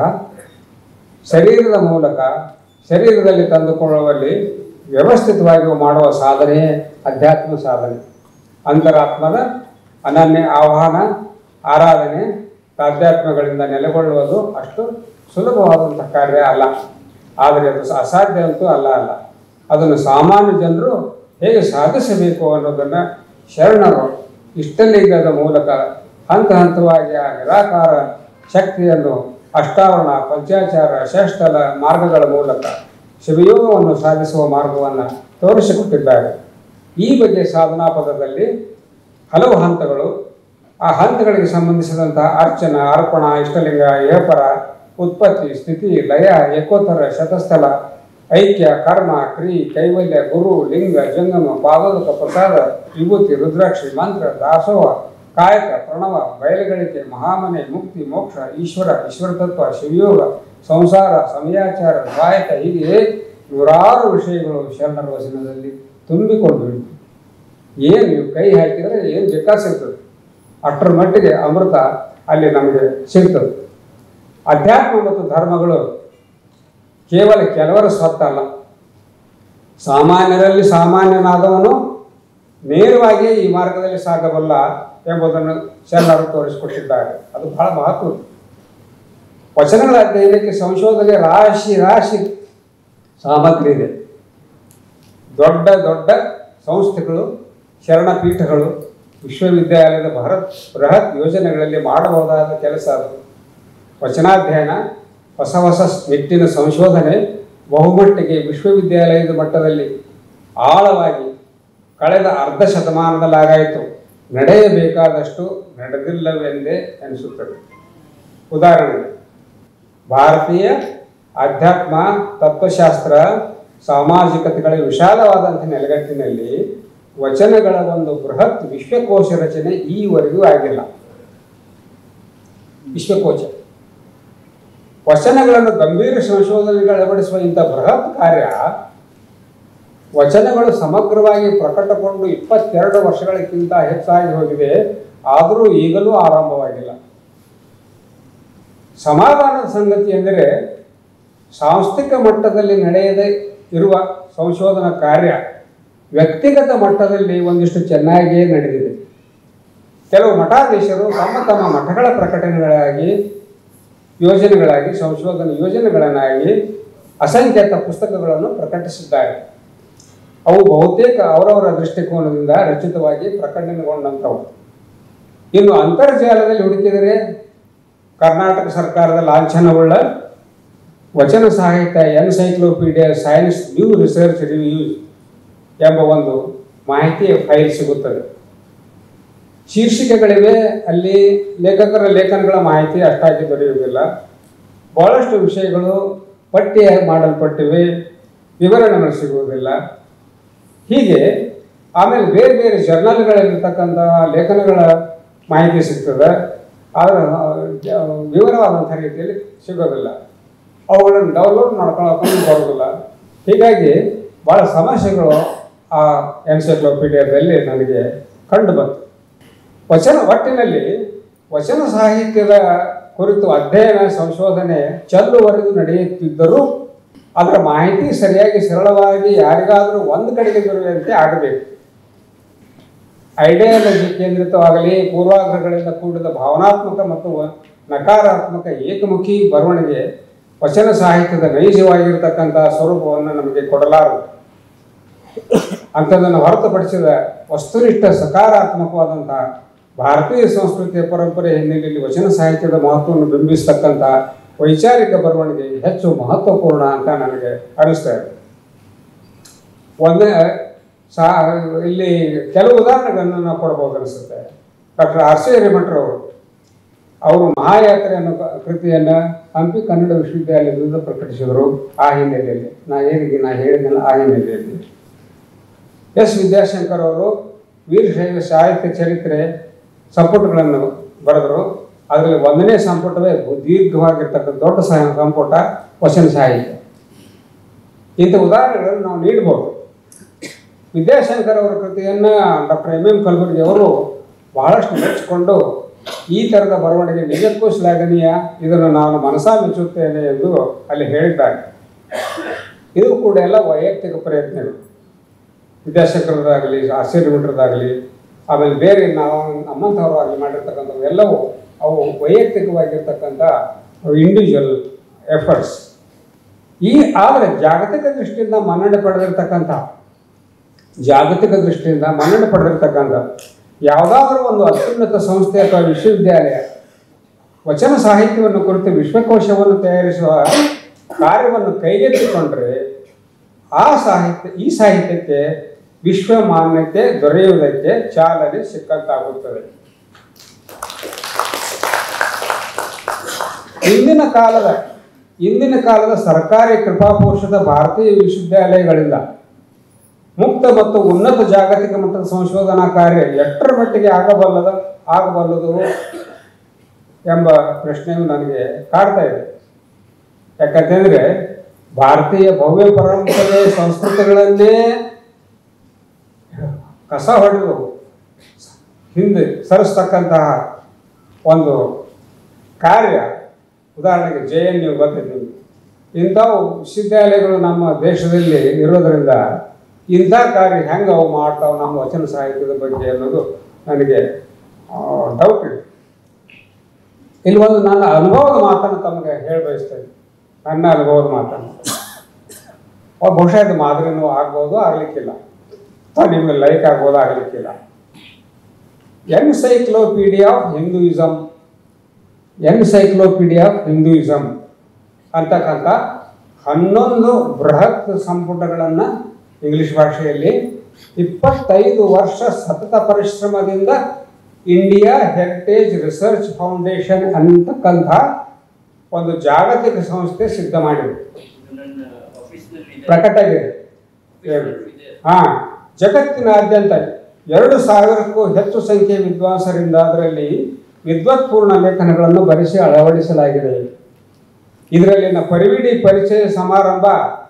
ಶರೀರದ ಮೂಲಕ ಶರೀರದಲ್ಲಿ ತಂದುಕೊಳ್ಳುವಲ್ಲಿ ವ್ಯವಸ್ಥಿತವಾಗಿ ಮಾಡುವ ಸಾಧನೆಯೇ ಅಧ್ಯಾತ್ಮ ಸಾಧನೆ ಅಂತರಾತ್ಮದ ಅನನ್ಯ ಆಹ್ವಾನ ಆರಾಧನೆ ತಾಧ್ಯಾತ್ಮಗಳಿಂದ ನೆಲೆಗೊಳ್ಳುವುದು ಅಷ್ಟು ಸುಲಭವಾದಂಥ ಕಾರ್ಯ ಅಲ್ಲ ಆದರೆ ಅದು ಅಸಾಧ್ಯ ಅಂತೂ ಅಲ್ಲ ಅಲ್ಲ ಅದನ್ನು ಸಾಮಾನ್ಯ ಜನರು ಹೇಗೆ ಸಾಧಿಸಬೇಕು ಅನ್ನೋದನ್ನು ಶರಣರು ಇಷ್ಟಲಿಂಗದ ಮೂಲಕ ಹಂತ ಹಂತವಾಗಿ ಆ ನಿರಾಕಾರ ಶಕ್ತಿಯನ್ನು ಅಷ್ಟಾವರಣ ಪಂಚಾಚಾರ ಶ್ರೇಷ್ಠಲ ಮಾರ್ಗಗಳ ಮೂಲಕ ಶಿವಯೋಗವನ್ನು ಸಾಧಿಸುವ ಮಾರ್ಗವನ್ನು ತೋರಿಸಿಕೊಟ್ಟಿದ್ದಾರೆ ಈ ಬಗ್ಗೆ ಸಾಧನಾ ಪದದಲ್ಲಿ ಹಲವು ಹಂತಗಳು ಆ ಹಂತಗಳಿಗೆ ಸಂಬಂಧಿಸಿದಂತಹ ಅರ್ಚನ ಅರ್ಪಣ ಇಷ್ಟಲಿಂಗ ಏಪರ ಉತ್ಪತ್ತಿ ಸ್ಥಿತಿ ಲಯ ಏಕೋತ್ತರ ಶತಸ್ಥಲ ಐಕ್ಯ ಕರ್ಮ ಕ್ರಿ ಕೈವಲ್ಯ ಗುರು ಲಿಂಗ ಜಂಗಮ ಪಾದೋದಕ ಪ್ರಸಾದ ವಿಭೂತಿ ರುದ್ರಾಕ್ಷಿ ಮಂತ್ರ ದಾಸೋಹ ಕಾಯಕ ಪ್ರಣವ ಬಯಲುಗಳಿಕೆ ಮಹಾಮನೆ ಮುಕ್ತಿ ಮೋಕ್ಷ ಈಶ್ವರ ಈಶ್ವರ ತತ್ವ ಶಿವಯೋಗ ಸಂಸಾರ ಸಮಯಾಚಾರ ದ್ವಾಯಕ ಹೀಗೆ ನೂರಾರು ವಿಷಯಗಳು ಶರಣರ ವಚನದಲ್ಲಿ ತುಂಬಿಕೊಂಡು ಏನು ನೀವು ಕೈ ಹಾಕಿದರೆ ಏನು ಬೇಕಾದ ಸಿಗ್ತದೆ ಅಷ್ಟರ ಮಟ್ಟಿಗೆ ಅಮೃತ ಅಲ್ಲಿ ನಮಗೆ ಸಿಗ್ತದೆ ಅಧ್ಯಾತ್ಮ ಮತ್ತು ಧರ್ಮಗಳು ಕೇವಲ ಕೆಲವರ ಸ್ವತ್ತಲ್ಲ ಸಾಮಾನ್ಯರಲ್ಲಿ ಸಾಮಾನ್ಯನಾದವನು ನೇರವಾಗಿ ಈ ಮಾರ್ಗದಲ್ಲಿ ಸಾಗಬಲ್ಲ ಎಂಬುದನ್ನು ಶರಣರು ತೋರಿಸಿಕೊಟ್ಟಿದ್ದಾರೆ ಅದು ಬಹಳ ಮಹತ್ವ ವಚನಗಳ ಅಧ್ಯಯನಕ್ಕೆ ಸಂಶೋಧನೆ ರಾಶಿ ರಾಶಿ ಸಾಮಗ್ರಿ ಇದೆ ದೊಡ್ಡ ದೊಡ್ಡ ಸಂಸ್ಥೆಗಳು ಶರಣ ಪೀಠಗಳು ವಿಶ್ವವಿದ್ಯಾಲಯದ ಬೃಹತ್ ಬೃಹತ್ ಯೋಜನೆಗಳಲ್ಲಿ ಮಾಡಬಹುದಾದ ಕೆಲಸ ಅದು ವಚನಾಧ್ಯಯನ ಹೊಸ ಹೊಸ ನಿಟ್ಟಿನ ಸಂಶೋಧನೆ ಬಹುಮಟ್ಟಿಗೆ ವಿಶ್ವವಿದ್ಯಾಲಯದ ಮಟ್ಟದಲ್ಲಿ ಆಳವಾಗಿ ಕಳೆದ ಅರ್ಧ ಶತಮಾನದಲ್ಲಾಗಾಯಿತು ನಡೆಯಬೇಕಾದಷ್ಟು ನಡೆದಿಲ್ಲವೆಂದೇ ಅನಿಸುತ್ತದೆ ಉದಾಹರಣೆಗೆ ಭಾರತೀಯ ಅಧ್ಯಾತ್ಮ ತತ್ವಶಾಸ್ತ್ರ ಸಾಮಾಜಿಕತೆಗಳ ವಿಶಾಲವಾದಂಥ ನೆಲೆಗಟ್ಟಿನಲ್ಲಿ ವಚನಗಳ ಒಂದು ಬೃಹತ್ ವಿಶ್ವಕೋಶ ರಚನೆ ಈವರೆಗೂ ಆಗಿಲ್ಲ ವಿಶ್ವಕೋಶ ವಚನಗಳನ್ನು ಗಂಭೀರ ಸಂಶೋಧನೆಗೆ ಅಳವಡಿಸುವ ಇಂಥ ಬೃಹತ್ ಕಾರ್ಯ ವಚನಗಳು ಸಮಗ್ರವಾಗಿ ಪ್ರಕಟಗೊಂಡು ಇಪ್ಪತ್ತೆರಡು ವರ್ಷಗಳಕ್ಕಿಂತ ಹೆಚ್ಚಾಗಿ ಹೋಗಿದೆ ಆದರೂ ಈಗಲೂ ಆರಂಭವಾಗಿಲ್ಲ ಸಮಾಧಾನದ ಸಂಗತಿ ಎಂದರೆ ಸಾಂಸ್ಥಿಕ ಮಟ್ಟದಲ್ಲಿ ನಡೆಯದೆ ಇರುವ ಸಂಶೋಧನಾ ಕಾರ್ಯ ವ್ಯಕ್ತಿಗತ ಮಟ್ಟದಲ್ಲಿ ಒಂದಿಷ್ಟು ಚೆನ್ನಾಗಿಯೇ ನಡೆದಿದೆ ಕೆಲವು ಮಠಾಧೀಶರು ತಮ್ಮ ತಮ್ಮ ಮಠಗಳ ಪ್ರಕಟಣೆಗಳಾಗಿ ಯೋಜನೆಗಳಾಗಿ ಸಂಶೋಧನಾ ಯೋಜನೆಗಳನ್ನಾಗಿ ಅಸಂಖ್ಯಾತ ಪುಸ್ತಕಗಳನ್ನು ಪ್ರಕಟಿಸಿದ್ದಾರೆ ಅವು ಬಹುತೇಕ ಅವರವರ ದೃಷ್ಟಿಕೋನದಿಂದ ರಚಿತವಾಗಿ ಪ್ರಕಟಣೆಗೊಂಡಂಥವು ಇನ್ನು ಅಂತರ್ಜಾಲದಲ್ಲಿ ಹುಡುಕಿದರೆ ಕರ್ನಾಟಕ ಸರ್ಕಾರದ ಲಾಂಛನವುಳ್ಳ ವಚನ ಸಾಹಿತ್ಯ encyclopedia science new research reviews ಎಂಬ ಒಂದು ಮಾಹಿತಿಯ ಫೈಲ್ ಸಿಗುತ್ತದೆ ಶೀರ್ಷಿಕೆಗಳಿವೆ ಅಲ್ಲಿ ಲೇಖಕರ ಲೇಖನಗಳ ಮಾಹಿತಿ ಅಷ್ಟಾಗಿ ದೊರೆಯುವುದಿಲ್ಲ ಬಹಳಷ್ಟು ವಿಷಯಗಳು ಪಟ್ಟಿ ಮಾಡಲ್ಪಟ್ಟಿವೆ ವಿವರಣೆಗಳು ಸಿಗುವುದಿಲ್ಲ ಹೀಗೆ ಆಮೇಲೆ ಬೇರೆ ಬೇರೆ ಜರ್ನಲ್ಗಳಲ್ಲಿರ್ತಕ್ಕಂಥ ಲೇಖನಗಳ ಮಾಹಿತಿ ಸಿಗ್ತದೆ ಆದರೆ ಆ, ವಿವರವಾದಂಥ ರೀತಿಯಲ್ಲಿ ಸಿಗೋದಿಲ್ಲ ಅವುಗಳನ್ನು ಡೌನ್ಲೋಡ್ ಮಾಡ್ಕೊಳ್ಳೋಕೆ ಬರೋದಿಲ್ಲ ಹೀಗಾಗಿ ಭಾಳ ಸಮಸ್ಯೆಗಳು ಆ ಎನ್ಸೈಕ್ಲೋಪೀಡಿಯಾದಲ್ಲಿ ನನಗೆ ಕಂಡು ಬಂತು ವಚನ ಒಟ್ಟಿನಲ್ಲಿ ವಚನ ಸಾಹಿತ್ಯದ ಕುರಿತು ಅಧ್ಯಯನ ಸಂಶೋಧನೆ ಚಲ್ಲುವರೆದು ನಡೆಯುತ್ತಿದ್ದರೂ ಅದರ ಮಾಹಿತಿ ಸರಿಯಾಗಿ ಸರಳವಾಗಿ ಯಾರಿಗಾದರೂ ಒಂದು ಕಡೆಗೆ ದೊರೆಯುವಂತೆ ಆಗಬೇಕು ಐಡಿಯಾಲಜಿ ಕೇಂದ್ರಿತವಾಗಲಿ ಪೂರ್ವಾಗ್ರಹಗಳಿಂದ ಕೂಡಿದ ಭಾವನಾತ್ಮಕ ಮತ್ತು ವ- ನಕಾರಾತ್ಮಕ ಏಕಮುಖಿ ಬರವಣಿಗೆ ವಚನ ಸಾಹಿತ್ಯದ ನೈಜವಾಗಿರ್ತಕ್ಕಂಥ ಸ್ವರೂಪವನ್ನು ನಮಗೆ ಕೊಡಲಾರದು ಅಂಥದ್ದನ್ನು ಹೊರತುಪಡಿಸಿದ ವಸ್ತುನಿಷ್ಠ ಸಕಾರಾತ್ಮಕವಾದಂಥ ಭಾರತೀಯ ಸಂಸ್ಕೃತಿಯ ಪರಂಪರೆ ಹಿನ್ನೆಲೆಯಲ್ಲಿ ವಚನ ಸಾಹಿತ್ಯದ ಮಹತ್ವವನ್ನು ಬಿಂಬಿಸ್ತಕ್ಕಂಥ ವೈಚಾರಿಕ ಬರವಣಿಗೆ ಹೆಚ್ಚು ಮಹತ್ವಪೂರ್ಣ ಅಂತ ನನಗೆ ಅನಿಸ್ತಾ ಇದೆ ಒಂದೇ ಸಾ ಇಲ್ಲಿ ಕೆಲವು ಉದಾಹರಣೆಗಳನ್ನು ನಾವು ಕೊಡ್ಬೋದು ಅನಿಸುತ್ತೆ ಡಾಕ್ಟರ್ ಆರ್ ಸಿ ಹಿರೇಮಠರವರು ಅವರು ಮಹಾಯಾತ್ರೆ ಅನ್ನೋ ಕ- ಕೃತಿಯನ್ನು ಹಂಪಿ ಕನ್ನಡ ವಿಶ್ವವಿದ್ಯಾಲಯದಿಂದ ಪ್ರಕಟಿಸಿದರು ಆ ಹಿನ್ನೆಲೆಯಲ್ಲಿ ನಾ ಏನಿಗೆ ನಾ ಹೇಳಿದ್ನಲ್ಲ ಆ ಹಿನ್ನೆಲೆಯಲ್ಲಿ ಎಸ್ ವಿದ್ಯಾಶಂಕರ್ ಅವರು ವೀರಶೈವ ಸಾಹಿತ್ಯ ಚರಿತ್ರೆ ಸಂಪುಟಗಳನ್ನು ಬರೆದರು ಅದರಲ್ಲಿ ಒಂದನೇ ಸಂಪುಟವೇ ದೀರ್ಘವಾಗಿರ್ತಕ್ಕಂಥ ದೊಡ್ಡ ಸಹ ಸಂಪುಟ ವಚನ ಸಾಹಿತ್ಯ ಇಂಥ ಉದಾಹರಣೆಗಳನ್ನು ನಾವು ನೀಡ್ಬೋದು ವಿದ್ಯಾಶಂಕರ್ ಅವರ ಕೃತಿಯನ್ನು ಡಾಕ್ಟರ್ ಎಂ ಎಂ ಕಲಬುರ್ಗಿ ಅವರು ಬಹಳಷ್ಟು ಮೆಚ್ಚಿಕೊಂಡು ಈ ಥರದ ಬರವಣಿಗೆ ನಿಜಕ್ಕೂ ಶ್ಲಾಘನೀಯ ಇದನ್ನು ನಾನು ಮನಸಾ ಮೆಚ್ಚುತ್ತೇನೆ ಎಂದು ಅಲ್ಲಿ ಹೇಳಿದ್ದಾರೆ ಇದು ಕೂಡ ಎಲ್ಲ ವೈಯಕ್ತಿಕ ಪ್ರಯತ್ನಗಳು ವಿದ್ಯಾಶಂಕರದಾಗಲಿ ಆಶ್ಚರ್ಯಮಿಟ್ರದಾಗಲಿ ಆಮೇಲೆ ಬೇರೆ ನಾವು ನಮ್ಮಂಥವ್ರು ಆಗಲಿ ಮಾಡಿರ್ತಕ್ಕಂಥವು ಎಲ್ಲವೂ ಅವು ವೈಯಕ್ತಿಕವಾಗಿರ್ತಕ್ಕಂಥ ಇಂಡಿವಿಜುವಲ್ ಎಫರ್ಟ್ಸ್ ಈ ಆದರೆ ಜಾಗತಿಕ ದೃಷ್ಟಿಯಿಂದ ಮನ್ನಣೆ ಪಡೆದಿರ್ತಕ್ಕಂಥ ಜಾಗತಿಕ ದೃಷ್ಟಿಯಿಂದ ಮನ್ನಣೆ ಪಡೆದಿರ್ತಕ್ಕಂಥ ಯಾವುದಾದ್ರೂ ಒಂದು ಅತ್ಯುನ್ನತ ಸಂಸ್ಥೆ ಅಥವಾ ವಿಶ್ವವಿದ್ಯಾಲಯ ವಚನ ಸಾಹಿತ್ಯವನ್ನು ಕುರಿತು ವಿಶ್ವಕೋಶವನ್ನು ತಯಾರಿಸುವ ಕಾರ್ಯವನ್ನು ಕೈಗೆತ್ತಿಕೊಂಡ್ರೆ ಆ ಸಾಹಿತ್ಯ ಈ ಸಾಹಿತ್ಯಕ್ಕೆ ವಿಶ್ವ ಮಾನ್ಯತೆ ದೊರೆಯುವುದಕ್ಕೆ ಚಾಲನೆ ಸಿಕ್ಕಂತಾಗುತ್ತದೆ ಇಂದಿನ ಕಾಲದ ಇಂದಿನ ಕಾಲದ ಸರ್ಕಾರಿ ಕೃಪಾಪೋಷಿತ ಭಾರತೀಯ ವಿಶ್ವವಿದ್ಯಾಲಯಗಳಿಂದ ಮುಕ್ತ ಮತ್ತು ಉನ್ನತ ಜಾಗತಿಕ ಮಟ್ಟದ ಸಂಶೋಧನಾ ಕಾರ್ಯ ಎಷ್ಟರ ಮಟ್ಟಿಗೆ ಆಗಬಲ್ಲದ ಆಗಬಲ್ಲದು ಎಂಬ ಪ್ರಶ್ನೆಯು ನನಗೆ ಕಾಡ್ತಾ ಇದೆ ಯಾಕಂತಂದ್ರೆ ಭಾರತೀಯ ಭವ್ಯ ಪರಂಪರೆ ಸಂಸ್ಕೃತಿಗಳನ್ನೇ ಕಸ ಹೊಡೆದು ಹಿಂದೆ ಸರಿಸ್ತಕ್ಕಂತಹ ಒಂದು ಕಾರ್ಯ ಉದಾಹರಣೆಗೆ ಜೆ ಎನ್ ಯು ಗೊತ್ತಿದೆ ನಿಮ್ಗೆ. ಇಂಥವು ವಿಶ್ವವಿದ್ಯಾಲಯಗಳು ನಮ್ಮ ದೇಶದಲ್ಲಿ ಇರೋದರಿಂದ ಇಂಥ ಕಾರ್ಯ ಹೆಂಗೆ ಅವು ಮಾಡ್ತಾವೆ ನಮ್ಮ ವಚನ ಸಾಹಿತ್ಯದ ಬಗ್ಗೆ ಅನ್ನೋದು ನನಗೆ ಡೌಟ್ ಇದೆ ಇಲ್ಲಿ ಒಂದು ನನ್ನ ಅನುಭವದ ಮಾತನ್ನು ತಮಗೆ ಹೇಳಿ ಬಯಸ್ತೇನೆ ನನ್ನ ಅನುಭವದ ಮಾತನ್ನು ಅವ್ ಬಹುಶಃ ಇದು ಮಾದರಿನೂ ಆಗ್ಬೋದು ಆಗ್ಲಿಕ್ಕಿಲ್ಲ ಅಥವಾ ನಿಮಗೆ ಲೈಕ್ ಆಗ್ಬೋದು ಆಗ್ಲಿಕ್ಕಿಲ್ಲ encyclopedia of Hinduism encyclopedia of Hinduism ಅಂತಕ್ಕಂಥ ಹನ್ನೊಂದು ಬೃಹತ್ ಸಂಪುಟಗಳನ್ನು ಇಂಗ್ಲಿಷ್ ಭಾಷೆಯಲ್ಲಿ ಇಪ್ಪತ್ತೈದು ವರ್ಷ ಸತತ ಪರಿಶ್ರಮದಿಂದ ಇಂಡಿಯಾ ಹೆರಿಟೇಜ್ ರಿಸರ್ಚ್ ಫೌಂಡೇಶನ್ ಅಂತಕ್ಕಂಥ ಒಂದು ಜಾಗತಿಕ ಸಂಸ್ಥೆ ಸಿದ್ಧ ಮಾಡಿದೆ ನನ್ನ ಆಫೀಸ್ನಲ್ಲಿ ಇದೆ. ಪ್ರಕಟ ಆಗಿದೆ ಆಫೀಸ್ನಲ್ಲಿ ಇದೆ. ಹಾ ಜಗತ್ತಿನಾದ್ಯಂತ ಎರಡು ಸಾವಿರಕ್ಕೂ ಹೆಚ್ಚು ಸಂಖ್ಯೆಯ ವಿದ್ವಾಂಸರಿಂದ ಅದರಲ್ಲಿ ವಿದ್ವತ್ಪೂರ್ಣ ಲೇಖನಗಳನ್ನು ಬರೆಸಿ ಅಳವಡಿಸಲಾಗಿದೆ ಇದರಲ್ಲಿನ ಪರಿವಿಡಿ ಪರಿಚಯ ಸಮಾರಂಭ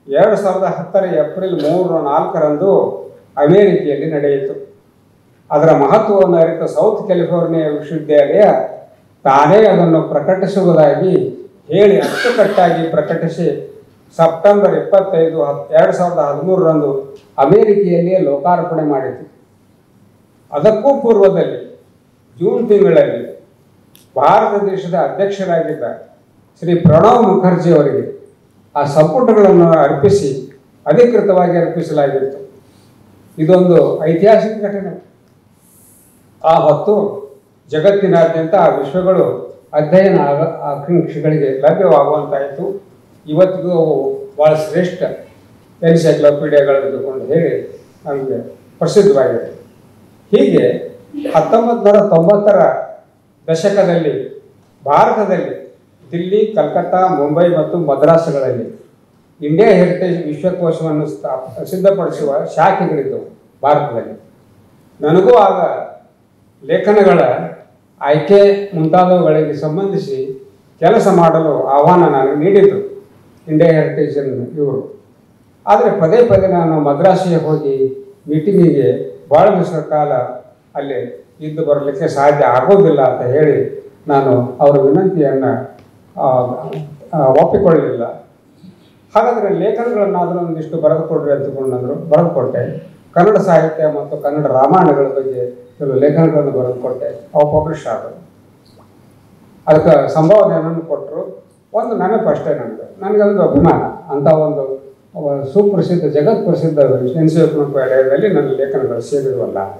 ಎರಡು ಸಾವಿರದ ಹತ್ತರ ಏಪ್ರಿಲ್ ಮೂರು ನಾಲ್ಕರಂದು ಅಮೇರಿಕೆಯಲ್ಲಿ ನಡೆಯಿತು ಅದರ ಮಹತ್ವವನ್ನು ಅರಿತ ಸೌತ್ ಕ್ಯಾಲಿಫೋರ್ನಿಯಾ ವಿಶ್ವವಿದ್ಯಾಲಯ ತಾನೇ ಅದನ್ನು ಪ್ರಕಟಿಸುವುದಾಗಿ ಹೇಳಿ ಅಚ್ಚುಕಟ್ಟಾಗಿ ಪ್ರಕಟಿಸಿ ಸೆಪ್ಟೆಂಬರ್ ಇಪ್ಪತ್ತೈದು ಹತ್ ಎರಡು ಸಾವಿರದ ಹದಿಮೂರರಂದು ಅಮೇರಿಕೆಯಲ್ಲಿಯೇ ಲೋಕಾರ್ಪಣೆ ಮಾಡಿತು ಅದಕ್ಕೂ ಪೂರ್ವದಲ್ಲಿ ಜೂನ್ ತಿಂಗಳಲ್ಲಿ ಭಾರತ ದೇಶದ ಅಧ್ಯಕ್ಷರಾಗಿದ್ದ ಶ್ರೀ ಪ್ರಣವ್ ಮುಖರ್ಜಿ ಅವರಿಗೆ ಆ ಸಂಪುಟಗಳನ್ನು ಅರ್ಪಿಸಿ ಅಧಿಕೃತವಾಗಿ ಅರ್ಪಿಸಲಾಗಿತ್ತು ಇದೊಂದು ಐತಿಹಾಸಿಕ ಘಟನೆ ಆ ಹೊತ್ತು ಜಗತ್ತಿನಾದ್ಯಂತ ಆ ವಿಶ್ವಗಳು ಅಧ್ಯಯನ ಆಗ ಆಕಾಂಕ್ಷಿಗಳಿಗೆ ಲಭ್ಯವಾಗುವಂತಾಯಿತು ಇವತ್ತಿಗೂ ಅವು ಭಾಳ ಶ್ರೇಷ್ಠ ಎನ್ಸೈಕ್ಲೋಪೀಡಿಯಾಗಳು ತಿಳ್ಕೊಂಡು ಹೇಳಿ ನಮಗೆ ಪ್ರಸಿದ್ಧವಾಗಿದೆ ಹೀಗೆ ಹತ್ತೊಂಬತ್ತು ನೂರ ತೊಂಬತ್ತರ ದಶಕದಲ್ಲಿ ಭಾರತದಲ್ಲಿ ದಿಲ್ಲಿ ಕಲ್ಕತ್ತಾ ಮುಂಬೈ ಮತ್ತು ಮದ್ರಾಸುಗಳಲ್ಲಿ ಇಂಡಿಯಾ ಹೆರಿಟೇಜ್ ವಿಶ್ವಕೋಶವನ್ನು ಸ್ಥಾಪ ಸಿದ್ಧಪಡಿಸುವ ಶಾಖೆಗಳಿದ್ದವು ಭಾರತದಲ್ಲಿ ನನಗೂ ಆಗ ಲೇಖನಗಳ ಆಯ್ಕೆ ಮುಂತಾದವುಗಳಿಗೆ ಸಂಬಂಧಿಸಿ ಕೆಲಸ ಮಾಡಲು ಆಹ್ವಾನ ನನಗೆ ನೀಡಿದರು ಇಂಡಿಯಾ ಹೆರಿಟೇಜ್ ಇವರು ಆದರೆ ಪದೇ ಪದೇ ನಾನು ಮದ್ರಾಸಿಗೆ ಹೋಗಿ ಮೀಟಿಂಗಿಗೆ ಭಾಳ ದಿವಸದ ಕಾಲ ಅಲ್ಲಿ ಇದ್ದು ಬರಲಿಕ್ಕೆ ಸಾಧ್ಯ ಆಗೋದಿಲ್ಲ ಅಂತ ಹೇಳಿ ನಾನು ಅವರ ವಿನಂತಿಯನ್ನು ಆ, ಆ, ಒಪ್ಪಿಕೊಳ್ಳಲಿಲ್ಲ ಹಾಗಾದರೆ ಲೇಖನಗಳನ್ನಾದರೂ ಒಂದಿಷ್ಟು ಬರೆದು ಕೊಡ್ರಿ ಅಂತಕೊಂಡಂದ್ರು ಬರೆದು ಕೊಟ್ಟೆ ಕನ್ನಡ ಸಾಹಿತ್ಯ ಮತ್ತು ಕನ್ನಡ ರಾಮಾಯಣಗಳ ಬಗ್ಗೆ ಕೆಲವು ಲೇಖನಗಳನ್ನು ಬರೆದು ಕೊಟ್ಟೆ ಅವು ಪಬ್ಲಿಷ್ ಆದವು ಅದಕ್ಕೆ ಸಂಭಾವನೆಯನ್ನು ಕೊಟ್ಟರು ಒಂದು ನೆನಪು ಅಷ್ಟೇ ನನಗೆ ನನಗೊಂದು ಅಭಿಮಾನ ಅಂತ ಒಂದು ಅವ ಸುಪ್ರಸಿದ್ಧ ಜಗತ್ ಪ್ರಸಿದ್ಧ ಎನ್ಸಿಯೋಪೇಡೆಯಲ್ಲಿ ನನ್ನ ಲೇಖನಗಳು ಸೇರಿರುವಲ್ಲ ಅಂತ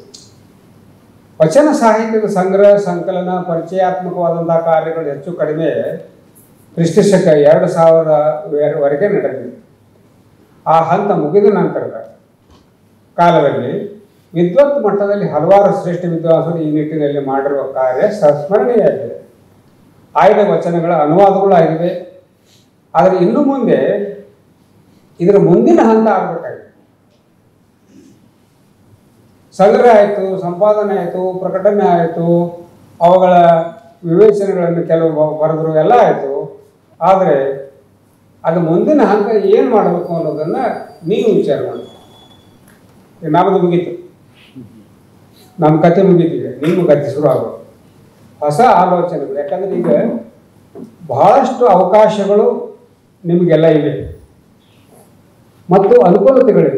ವಚನ ಸಾಹಿತ್ಯದ ಸಂಗ್ರಹ ಸಂಕಲನ ಪರಿಚಯಾತ್ಮಕವಾದಂತಹ ಕಾರ್ಯಗಳು ಹೆಚ್ಚು ಕಡಿಮೆ ಕ್ರಿಸ್ತಶಕ ಎರಡು ಸಾವಿರ ವರೆಗೆ ನಡೆದಿದೆ ಆ ಹಂತ ಮುಗಿದ ನಂತರದ ಕಾಲದಲ್ಲಿ ವಿದ್ವತ್ ಮಟ್ಟದಲ್ಲಿ ಹಲವಾರು ಶ್ರೇಷ್ಠ ವಿದ್ವಾಂಸರು ಈ ನಿಟ್ಟಿನಲ್ಲಿ ಮಾಡಿರುವ ಕಾರ್ಯ ಸಂಸ್ಮರಣೀಯಾಗಿದೆ ಆಯ್ದ ವಚನಗಳ ಅನುವಾದಗಳು ಆಗಿವೆ ಆದರೆ ಇನ್ನು ಮುಂದೆ ಇದರ ಮುಂದಿನ ಹಂತ ಆಗಬೇಕಾಗಿದೆ ಸಂಗ್ರಹ ಆಯಿತು ಸಂಪಾದನೆ ಆಯಿತು ಪ್ರಕಟಣೆ ಆಯಿತು ಅವುಗಳ ವಿವೇಚನೆಗಳನ್ನು ಕೆಲವು ಬ- ಬರೆದ್ರು ಎಲ್ಲ ಆಯಿತು ಆದರೆ ಅದು ಮುಂದಿನ ಹಂತ ಏನು ಮಾಡಬೇಕು ಅನ್ನೋದನ್ನು ನೀವು ವಿಚಾರ ಮಾಡಿ ಈಗ ನಮ್ಮದು ಮುಗೀತು ನಮ್ಮ ಕತೆ ಮುಗೀತಿದೆ ನಿಮ್ಮ ಕತೆ ಶುರು ಆಗೋದು ಹೊಸ ಆಲೋಚನೆಗಳು ಯಾಕಂದ್ರೆ ಈಗ ಬಹಳಷ್ಟು ಅವಕಾಶಗಳು ನಿಮಗೆಲ್ಲ ಇವೆ ಮತ್ತು ಅನುಕೂಲತೆಗಳಿವೆ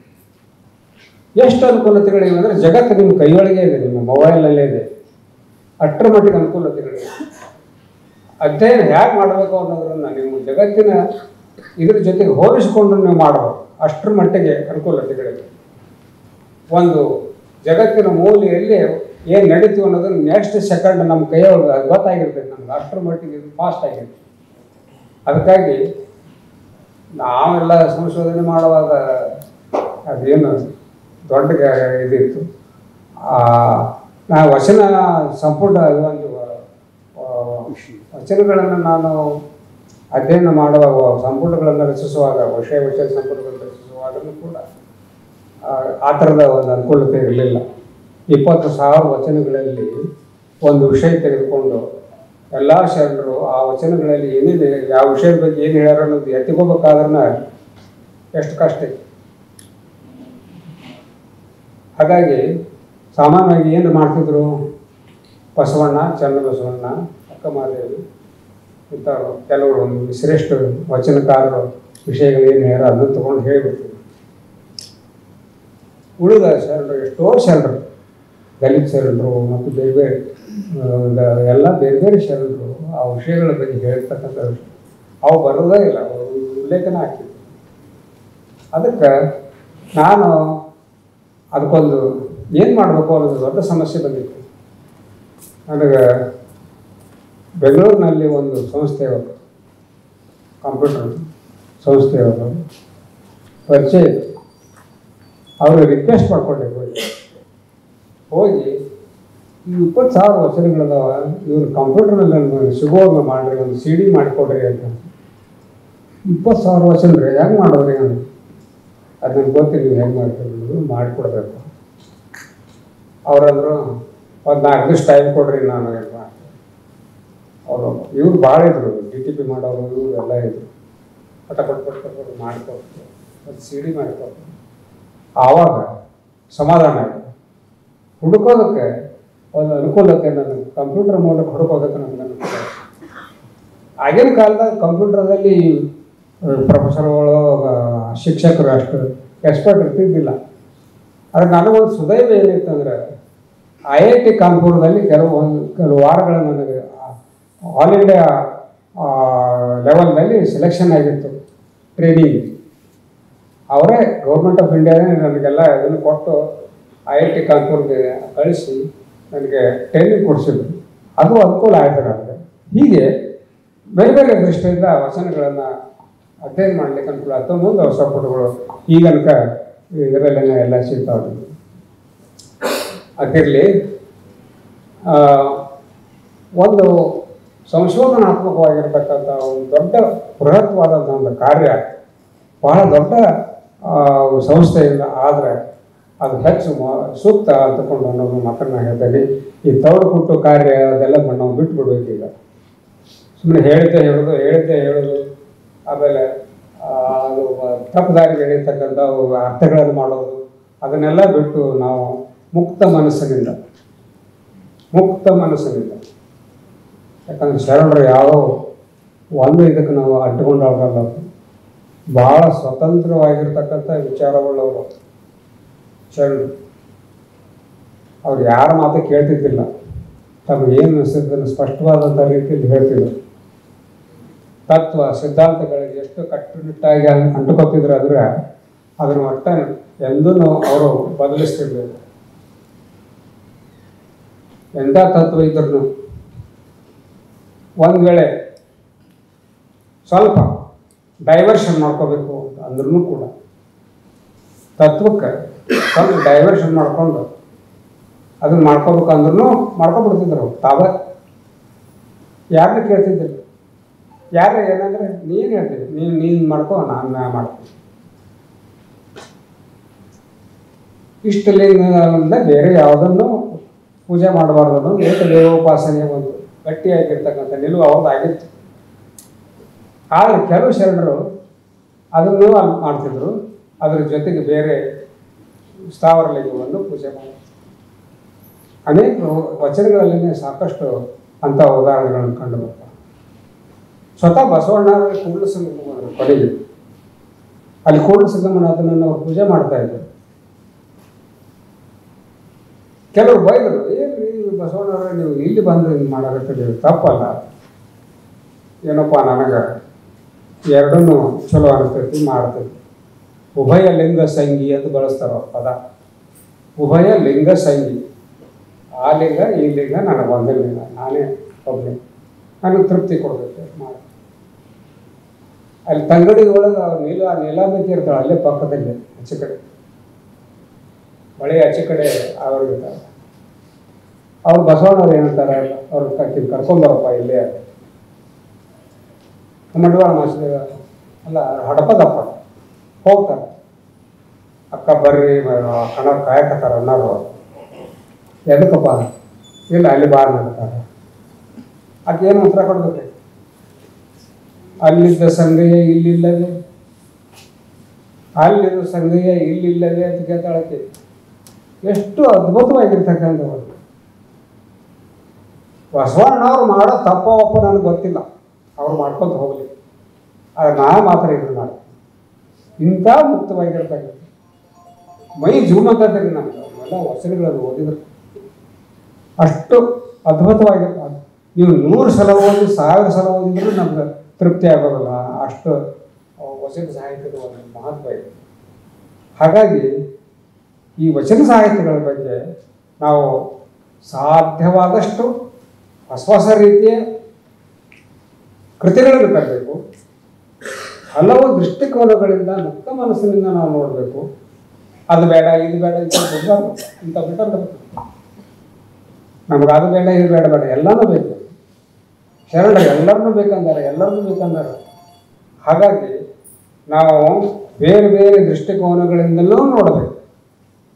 ಎಷ್ಟು ಅನುಕೂಲತೆಗಳಿವೆ ಅಂದರೆ ಜಗತ್ತು ನಿಮ್ಮ ಕೈಯೊಳಗೆ ಇದೆ ನಿಮ್ಮ ಮೊಬೈಲಲ್ಲೇ ಇದೆ ಅಷ್ಟರ ಮಟ್ಟಿಗೆ ಅನುಕೂಲತೆಗಳಿವೆ ಅಧ್ಯಯನ ಹೇಗೆ ಮಾಡಬೇಕು ಅನ್ನೋದನ್ನು ನೀವು ಜಗತ್ತಿನ ಇದ್ರ ಜೊತೆಗೆ ಹೋಲಿಸಿಕೊಂಡು ನೀವು ಮಾಡಬಹುದು ಅಷ್ಟರ ಮಟ್ಟಿಗೆ ಅನುಕೂಲತೆಗಳಿವೆ ಒಂದು ಜಗತ್ತಿನ ಮೂಲೆಯಲ್ಲಿ ಏನು ನಡೀತು ಅನ್ನೋದನ್ನು ನೆಕ್ಸ್ಟ್ ಸೆಕೆಂಡ್ ನಮ್ಮ ಕೈಯೊಳಗೆ ಗೊತ್ತಾಗಿರ್ತೈತೆ ನಮ್ಗೆ ಅಷ್ಟರ ಮಟ್ಟಿಗೆ ಇದು ಫಾಸ್ಟ್ ಆಗಿರುತ್ತೆ ಅದಕ್ಕಾಗಿ ನಾವೆಲ್ಲ ಸಂಶೋಧನೆ ಮಾಡುವಾಗ ಅದೇನು ದೊಡ್ಡ ಗ- ಇದಿತ್ತು ಆ, ನಾ ವಚನ ಸಂಪುಟ ಒಂದು ಆ, ವಚನಗಳನ್ನು ನಾನು ಅಧ್ಯಯನ ಮಾಡುವಾಗ ಸಂಪುಟಗಳನ್ನು ರಚಿಸುವಾಗ ವಿಷಯ ವಿಷಯ ಸಂಪುಟಗಳನ್ನು ರಚಿಸುವಾಗಲೂ ಕೂಡ ಆ, ಆ ಥರದ ಒಂದು ಅನುಕೂಲತೆ ಇರಲಿಲ್ಲ ಇಪ್ಪತ್ತು ಸಾವಿರ ವಚನಗಳಲ್ಲಿ ಒಂದು ವಿಷಯ ತೆಗೆದುಕೊಂಡು ಎಲ್ಲ ಶರಣರು ಆ ವಚನಗಳಲ್ಲಿ ಏನೇನು ಯಾವ ವಿಷಯದ ಬಗ್ಗೆ ಏನು ಹೇಳ್ಯಾರ ಅನ್ನೋದು ಎತ್ತಿಕೋಬೇಕಾದ್ರೆ ಎಷ್ಟು ಕಷ್ಟ ಇತ್ತು ಹಾಗಾಗಿ ಸಾಮಾನ್ಯವಾಗಿ ಏನು ಮಾಡ್ತಿದ್ರು ಬಸವಣ್ಣ ಚನ್ನಬಸವಣ್ಣ ಅಕ್ಕಮಾದೇವಿ ಇಂಥವ್ರು ಕೆಲವರು ಒಂದು ಶ್ರೇಷ್ಠ ವಚನಕಾರರು ವಿಷಯಗಳು ಏನು ಹೇಳ್ಯಾರ ಅದನ್ನು ತೊಗೊಂಡು ಹೇಳಿಬಿಡ್ತಿದ್ರು ಉಳಿದ ಶರಣರು ಎಷ್ಟೋ ಶರಣರು ದಲಿತ ಶರಣರು ಮತ್ತು ಬೇರೆ ಬೇರೆ ಆ, ಒಂದು ಎಲ್ಲ ಬೇರೆ ಬೇರೆ ಶರಣರು ಆ ವಿಷಯಗಳ ಬಗ್ಗೆ ಹೇಳ್ತಕ್ಕಂಥ ವಿಷಯ ಅವು ಬರೋದೇ ಇಲ್ಲ ಅವು ಉಲ್ಲೇಖನ ಆಗ್ತಿತ್ತು ಅದಕ್ಕೆ ನಾನು ಅದಕ್ಕೊಂದು ಏನು ಮಾಡಬೇಕು ಅನ್ನೋದು ದೊಡ್ಡ ಸಮಸ್ಯೆ ಬಂದಿತ್ತು ನನಗೆ ಬೆಂಗಳೂರಿನಲ್ಲಿ ಒಂದು ಸಂಸ್ಥೆಯವರು ಕಂಪ್ಯೂಟರ್ ಸಂಸ್ಥೆಯವರು ಪರಿಚಯ ಇತ್ತು ಅವರು ರಿಕ್ವೆಸ್ಟ್ ಮಾಡ್ಕೊಂಡೆ ಹೋಗಿ ಹೋಗಿ ಈ ಇಪ್ಪತ್ತು ಸಾವಿರ ವಚನಗಳದಾವ ಇವ್ರು ಕಂಪ್ಯೂಟರ್ನಲ್ಲಿ ನನಗೆ ಸಿಗುವಾಗ ಮಾಡಿರಿ ಒಂದು ಸಿ ಡಿ ಮಾಡಿಕೊಡ್ರಿ ಅಂತ ಇಪ್ಪತ್ತು ಸಾವಿರ ವಚನ ರೀ ಹೆಂಗೆ ಮಾಡೋದ್ರಿ ನಾನು ಅದು ನನಗೆ ಗೊತ್ತಿಲ್ಲ ನೀವು ಹೆಂಗೆ ಮಾಡ್ತೀರಿ ಅನ್ನೋದು ಮಾಡಿಕೊಡ್ಬೇಕು ಅವರಂದ್ರು ಒಂದು ನಾಲ್ಕು ದಿವಸ ಟೈಮ್ ಕೊಡ್ರಿ ನಾನು ಏನು ಮಾಡ್ತೀನಿ ಅವರು ಇವ್ರು ಭಾಳ ಇದ್ರು ಡಿ ಟಿ ಪಿ ಮಾಡೋರು ಇವ್ರು ಎಲ್ಲ ಇದ್ರು ಪಟ ಪಟ ಪಟ ಪಟ ಪಟ ಮಾಡಿಕೊಟ್ಟು ಒಂದು ಸಿ ಡಿ ಮಾಡಿಕೊಟ್ಟು ಆವಾಗ ಸಮಾಧಾನ ಆಗಿದೆ ಹುಡುಕೋದಕ್ಕೆ ಒಂದು ಅನುಕೂಲತೆ ನನಗೆ ಕಂಪ್ಯೂಟರ್ ಮೂಲಕ ಹುಡುಕೋದಕ್ಕೆ ನನಗೆ ಅನುಕೂಲ ಆಯ್ತು. ಆಗಿನ ಕಾಲದಾಗ ಕಂಪ್ಯೂಟರ್ದಲ್ಲಿ ಪ್ರೊಫೆಸರ್ಗಳು ಶಿಕ್ಷಕರು ಅಷ್ಟು ಎಕ್ಸ್ಪರ್ಟ್ ಇರ್ತಿದ್ದಿಲ್ಲ ಆದರೆ ನನಗೊಂದು ಸುದೈವ ಏನಿತ್ತು ಅಂದರೆ ಐ ಐ ಟಿ ಕಾನ್ಪುರದಲ್ಲಿ ಕೆಲವು ಒಂದು ಕೆಲವು ವಾರಗಳ ನನಗೆ ಆಲ್ ಇಂಡಿಯಾ ಲೆವೆಲ್ನಲ್ಲಿ ಸೆಲೆಕ್ಷನ್ ಆಗಿತ್ತು ಟ್ರೈನಿಂಗ್ ಅವರೇ ಗೌರ್ಮೆಂಟ್ ಆಫ್ ಇಂಡಿಯಾನೇ ನನಗೆಲ್ಲ ಇದನ್ನು ಕೊಟ್ಟು ಐ ಐ ಟಿ ಕಾನ್ಪುರ್ಗೆ ಕಳಿಸಿ ನನಗೆ ಟ್ರೈನಿಂಗ್ ಕೊಡಿಸಿದ್ರು ಅದು ಅನುಕೂಲ ಆಯಿತು ನನಗೆ ಹೀಗೆ ಬೇರೆ ಬೇರೆ ದೃಷ್ಟಿಯಿಂದ ವಚನಗಳನ್ನು ಅಧ್ಯಯನ ಮಾಡಲಿಕ್ಕೆ ಅನುಕೂಲ ಆಯ್ತು ಮುಂದೆ ಹೊಸ ಪುಟಗಳು ಈಗ ತನಕ ಇದರಲ್ಲೇನೆ ಎಲ್ಲ ಸಿಗ್ತಾವೆ ಅದಿರಲಿ ಒಂದು ಸಂಶೋಧನಾತ್ಮಕವಾಗಿರ್ತಕ್ಕಂಥ ಒಂದು ದೊಡ್ಡ ಬೃಹತ್ವಾದಂಥ ಒಂದು ಕಾರ್ಯ ಬಹಳ ದೊಡ್ಡ ಆ, ಸಂಸ್ಥೆಯಿಂದ ಆದರೆ ಅದು ಹೆಚ್ಚು ಮ- ಸೂಕ್ತ ಅಂತಕೊಂಡು ಅನ್ನೋದು ಮಾತನ್ನ ಹೇಳ್ತೀನಿ ಈ ತವರು ಕುಟ್ಟು ಕಾರ್ಯ ಅದೆಲ್ಲ ನಾವು ಬಿಟ್ಟು ಬಿಡ್ಬೇಕು ಈಗ ಸುಮ್ಮನೆ ಹೇಳಿದ್ದೆ ಹೇಳೋದು ಹೇಳಿದ್ದೆ ಹೇಳೋದು ಆಮೇಲೆ ಆ, ಅದು ತಪ್ಪು ದಾರಿಗೆ ಎಳೆಯತಕ್ಕಂಥ ಅರ್ಥಗಳನ್ನು ಮಾಡೋದು ಅದನ್ನೆಲ್ಲ ಬಿಟ್ಟು ನಾವು ಮುಕ್ತ ಮನಸ್ಸಿನಿಂದ ಮುಕ್ತ ಮನಸ್ಸಿನಿಂದ ಯಾಕಂದ್ರೆ ಶರಣರು ಯಾವ ಒಂದು ಇದಕ್ಕೆ ನಾವು ಅಂಟಿಕೊಂಡವ್ರಲ್ಲ ಭಾಳ ಸ್ವತಂತ್ರವಾಗಿರ್ತಕ್ಕಂಥ ವಿಚಾರವುಳ್ಳವರು ಶರಣರು ಅವ್ರು ಯಾರ ಮಾತು ಕೇಳ್ತಿದ್ದಿಲ್ಲ ತಮಗೆ ಏನು ಅನಿಸಿದ್ದನ್ನು ಸ್ಪಷ್ಟವಾದಂಥ ರೀತಿಯಲ್ಲಿ ಹೇಳ್ತಿದ್ರು ತತ್ವ ಸಿದ್ಧಾಂತಗಳಿಗೆ ಎಷ್ಟು ಕಟ್ಟುನಿಟ್ಟಾಗಿ ಅನ್- ಅಂಟುಕೊತಿದ್ರು ಅಂದರೆ ಅದನ್ನು ಒಟ್ಟ ಎಂದೂ ಅವರು ಬದಲಿಸ್ತಿರ್ಬೇಕು ಎಂಥ ತತ್ವ ಇದ್ರೂ ಒಂದು ವೇಳೆ ಸ್ವಲ್ಪ ಡೈವರ್ಷನ್ ಮಾಡ್ಕೋಬೇಕು ಅಂತ ಅಂದ್ರೂ ಕೂಡ ತತ್ವಕ್ಕೆ ಸ್ವಲ್ಪ ಡೈವರ್ಷನ್ ಮಾಡ್ಕೊಂಡು ಅದನ್ನ ಮಾಡ್ಕೋಬೇಕು ಅಂದ್ರೂ ಮಾಡ್ಕೊಬಿಡ್ತಿದ್ರು ಅವ್ರು ತಾವೇ ಯಾರನ್ನ ಕೇಳ್ತಿದ್ದಿಲ್ಲ ಯಾರು ಏನಂದ್ರೆ ನೀನು ಹೇಳ್ತೀನಿ ನೀನು ನೀನು ಮಾಡ್ಕೋ ನಾನು ನಾ ಮಾಡ್ತೀನಿ ಇಷ್ಟ ಲಿಂಗದಿಂದ ಬೇರೆ ಯಾವುದನ್ನು ಪೂಜೆ ಮಾಡಬಾರ್ದು ಅನ್ನೋದು ಏಕದೇವೋಪಾಸನೆ ಒಂದು ಗಟ್ಟಿಯಾಗಿರ್ತಕ್ಕಂಥ ನಿಲುವು ಅವ್ರದ್ದು ಆಗಿತ್ತು ಆದರೆ ಕೆಲವು ಶರಣರು ಅದನ್ನು ಅಲ್ಲಿ ಮಾಡ್ತಿದ್ರು ಅದರ ಜೊತೆಗೆ ಬೇರೆ ಸ್ಥಾವರ ಲಿಂಗವನ್ನು ಪೂಜೆ ಮಾಡಿ ಅನೇಕ ವಚನಗಳಲ್ಲಿ ಸಾಕಷ್ಟು ಅಂಥ ಉದಾಹರಣೆಗಳನ್ನು ಕಂಡು ಬರ್ತಾವೆ ಸ್ವತಃ ಬಸವಣ್ಣವರ ಕೂಡಲ ಸಂಗಮ ಕೊನೆಗೆ ಅಲ್ಲಿ ಕೂಡಲ ಸಂಗಮನಾಥನನ್ನು ಅವ್ರು ಪೂಜೆ ಮಾಡ್ತಾ ಇದ್ರು ಕೆಲವರು ಬೈದರು ಏನ್ರಿ ಬಸವಣ್ಣವ್ರೆ ನೀವು ಇಲ್ಲಿ ಬಂದು ಹಿಂಗೆ ಮಾಡಕತ್ತೀರಿ ತಪ್ಪಲ್ಲ ಏನಪ್ಪ ನನಗೆ ಎರಡನ್ನೂ ಚಲೋ ಅನಿಸ್ತೈತಿ ಮಾಡ್ತೈತಿ ಉಭಯ ಲಿಂಗ ಸಂಗಿ ಅಂತ ಬಳಸ್ತಾರ ಅವ್ರ ಪದ ಉಭಯ ಲಿಂಗ ಸಂಗಿ ಆ ಲಿಂಗ ಈ ಲಿಂಗ ನನಗೆ ಒಂದೇ ಲಿಂಗ ನಾನೇ ಒಬ್ಬನೇ ನನಗೆ ತೃಪ್ತಿ ಕೊಡ್ಬೇಕು ಮಾಡಿ ಅಲ್ಲಿ ತಂಗಡಿ ಒಳಗೆ ಅವ್ರು ನೀಲ ಆ ನೀಲಾಂಬಿಕೆ ಇರ್ತಾಳೆ ಅಲ್ಲೇ ಪಕ್ಕದಲ್ಲಿ ಆಚೆ ಕಡೆ ಮಳೆ ಆಚೆ ಕಡೆ ಅವ್ರಿಗಿರ್ತಾರೆ ಅವ್ರು ಬಸವಣ್ಣವ್ರು ಏನಂತಾರೆ ಅವ್ರು ಕರ್ಕಿ ಕರ್ಕೊಂಬರಪ್ಪ ಇಲ್ಲೇ ಮಡಿವಾಳ ಮಾಸಿದ ಅಲ್ಲ ಹಡಪದಪ್ಪ ಹೋಗ್ತಾರೆ ಅಕ್ಕ ಬರ್ರಿ ಮ- ಕಣ ಕಾಯಕತ್ತಾರ ಅನ್ನೋರು ಎದಕ್ಕಪ್ಪ ಇಲ್ಲ ಅಲ್ಲಿ ಬಾ ಅನ್ನತಾರೆ ಆಕೆ ಏನು ಉತ್ತರ ಕೊಡ್ಬೇಕು ಅಲ್ಲಿದ್ದ ಸಂಗಯ್ಯ ಇಲ್ಲಿಲ್ಲವೇ ಅಲ್ಲಿದ್ದ ಸಂಗಯ್ಯ ಇಲ್ಲಿಲ್ಲವೇ ಅಂತ ಕೇಳ್ತಾಳಕ್ಕೆ ಎಷ್ಟು ಅದ್ಭುತವಾಗಿರ್ತಕ್ಕಂಥವ್ರು ಬಸವಣ್ಣವ್ರು ಮಾಡೋ ತಪ್ಪವಪ್ಪ ನನಗೆ ಗೊತ್ತಿಲ್ಲ ಅವ್ರು ಮಾಡ್ಕೊಂತ ಹೋಗಲಿ ಆದ್ರೆ ನಾ ಮಾತ್ರ ಇದನ್ನು ಮಾಡಿ ಇಂಥ ಮುಕ್ತವಾಗಿರ್ತಕ್ಕಂಥ ಮೈ ಜೂಮ್ ಅಂತಂದ್ರೆ ನಮ್ಗೆ ಅವೆಲ್ಲ ವಚನಗಳನ್ನು ಓದಿದ್ರು ಅಷ್ಟು ಅದ್ಭುತವಾಗಿರ್ತ ನೀವು ನೂರು ಸಲ ಓದಿ ಸಾವಿರ ಸಲ ಓದಿದ್ರು ನಮ್ಗೆ ತೃಪ್ತಿ ಆಗೋದಿಲ್ಲ ಅಷ್ಟು ಆ ವಚನ ಸಾಹಿತ್ಯದ ಒಂದು ಮಹತ್ವ ಇದೆ ಹಾಗಾಗಿ ಈ ವಚನ ಸಾಹಿತ್ಯಗಳ ಬಗ್ಗೆ ನಾವು ಸಾಧ್ಯವಾದಷ್ಟು ಹೊಸ ಹೊಸ ರೀತಿಯ ಕೃತಿಗಳನ್ನು ತರಬೇಕು ಹಲವು ದೃಷ್ಟಿಕೋನಗಳಿಂದ ಮುಕ್ತ ಮನಸ್ಸಿನಿಂದ ನಾವು ನೋಡಬೇಕು ಅದು ಬೇಡ ಇದು ಬೇಡ ಇಂಥ ಬಿಡಬಾರ್ದು ಇಂಥ ಬಿಟ್ಟಲ್ಲ ನಮ್ಗೆ ಅದು ಬೇಡ ಇದು ಬೇಡ ಬೇಡ ಎಲ್ಲನೂ ಬೇಕು ಶರಣ ಎಲ್ಲರನ್ನೂ ಬೇಕಂದಾರೆ ಎಲ್ಲರನ್ನೂ ಬೇಕಂದಾರೆ ಹಾಗಾಗಿ ನಾವು ಬೇರೆ ಬೇರೆ ದೃಷ್ಟಿಕೋನಗಳಿಂದಲೂ ನೋಡಬೇಕು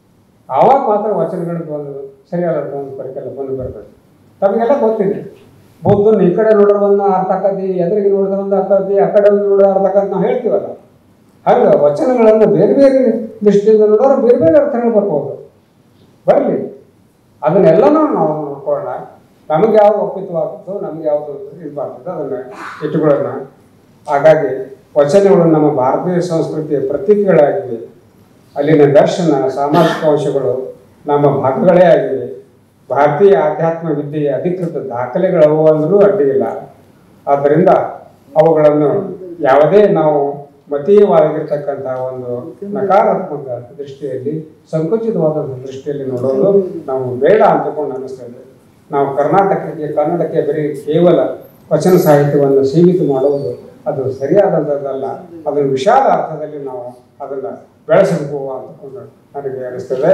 ಆವಾಗ ಮಾತ್ರ ವಚನಗಳಿಗೆ ಒಂದು ಸರಿಯಾದ ಒಂದು ಪರಿಕಲ್ಪನೆ ಬರಬೇಕು ತಮಗೆಲ್ಲ ಗೊತ್ತಿದೆ ಬೌದ್ಧನ ಈ ಕಡೆ ನೋಡಿದ್ರೆ ಒಂದು ಅರ್ಥ ಆಕತಿ ಎದುರಿಗೆ ನೋಡಿದ್ರೆ ಒಂದು ಅರ್ಥ ಆಕತಿ ಆ ಕಡೆ ಒಂದು ನೋಡಿದ್ರೆ ಅರ್ಥ ಆಕತಿ ನಾವು ಹೇಳ್ತೀವಲ್ಲ ಹಂಗೆ ವಚನಗಳನ್ನು ಬೇರೆ ಬೇರೆ ದೃಷ್ಟಿಯಿಂದ ನೋಡಿದ್ರೆ ಬೇರೆ ಬೇರೆ ಅರ್ಥಗಳು ಬರ್ಬೋದು ಬರಲಿ ಅದನ್ನೆಲ್ಲನೂ ನಾವು ನೋಡ್ಕೊಳ್ಳೋಣ ನಮಗೆ ಯಾವುದು ಒಪ್ಪಿತವಾಗುತ್ತೋ ನಮಗೆ ಯಾವುದು ಇದು ಮಾಡ್ತದೋ ಅದನ್ನು ಇಟ್ಟುಕೊಳ್ಳೋಣ ಹಾಗಾಗಿ ವಚನಗಳು ನಮ್ಮ ಭಾರತೀಯ ಸಂಸ್ಕೃತಿಯ ಪ್ರತೀಕಗಳಾಗಿವೆ ಅಲ್ಲಿನ ದರ್ಶನ ಸಾಮಾಜಿಕ ಅಂಶಗಳು ನಮ್ಮ ಭಾಗಗಳೇ ಆಗಿವೆ ಭಾರತೀಯ ಆಧ್ಯಾತ್ಮ ವಿದ್ಯೆಯ ಅಧಿಕೃತ ದಾಖಲೆಗಳವು ಅಂದರೂ ಅಡ್ಡಿಯಿಲ್ಲ ಆದ್ದರಿಂದ ಅವುಗಳನ್ನು ಯಾವುದೇ ನಾವು ಮತೀಯವಾಗಿರ್ತಕ್ಕಂಥ ಒಂದು ನಕಾರಾತ್ಮಕ ದೃಷ್ಟಿಯಲ್ಲಿ ಸಂಕುಚಿತವಾದಂಥ ದೃಷ್ಟಿಯಲ್ಲಿ ನೋಡೋದು ನಾವು ಬೇಡ ಅಂತಕೊಂಡು ಅನ್ನಿಸ್ತದೆ ನಾವು ಕರ್ನಾಟಕಕ್ಕೆ ಕನ್ನಡಕ್ಕೆ ಬರೀ ಕೇವಲ ವಚನ ಸಾಹಿತ್ಯವನ್ನು ಸೀಮಿತ ಮಾಡುವುದು ಅದು ಸರಿಯಾದಂಥದ್ದಲ್ಲ ಅದನ್ನು ವಿಶಾಲ ಅರ್ಥದಲ್ಲಿ ನಾವು ಅದನ್ನು ಬೆಳೆಸಬೇಕು ಅಂತಕೊಂಡು ನನಗೆ ಅನಿಸ್ತದೆ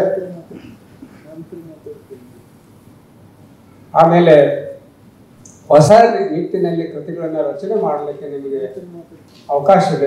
ಆಮೇಲೆ ಹೊಸ ನಿಟ್ಟಿನಲ್ಲಿ ಕೃತಿಗಳನ್ನು ರಚನೆ ಮಾಡಲಿಕ್ಕೆ ನಿಮಗೆ ಅವಕಾಶ ಇದೆ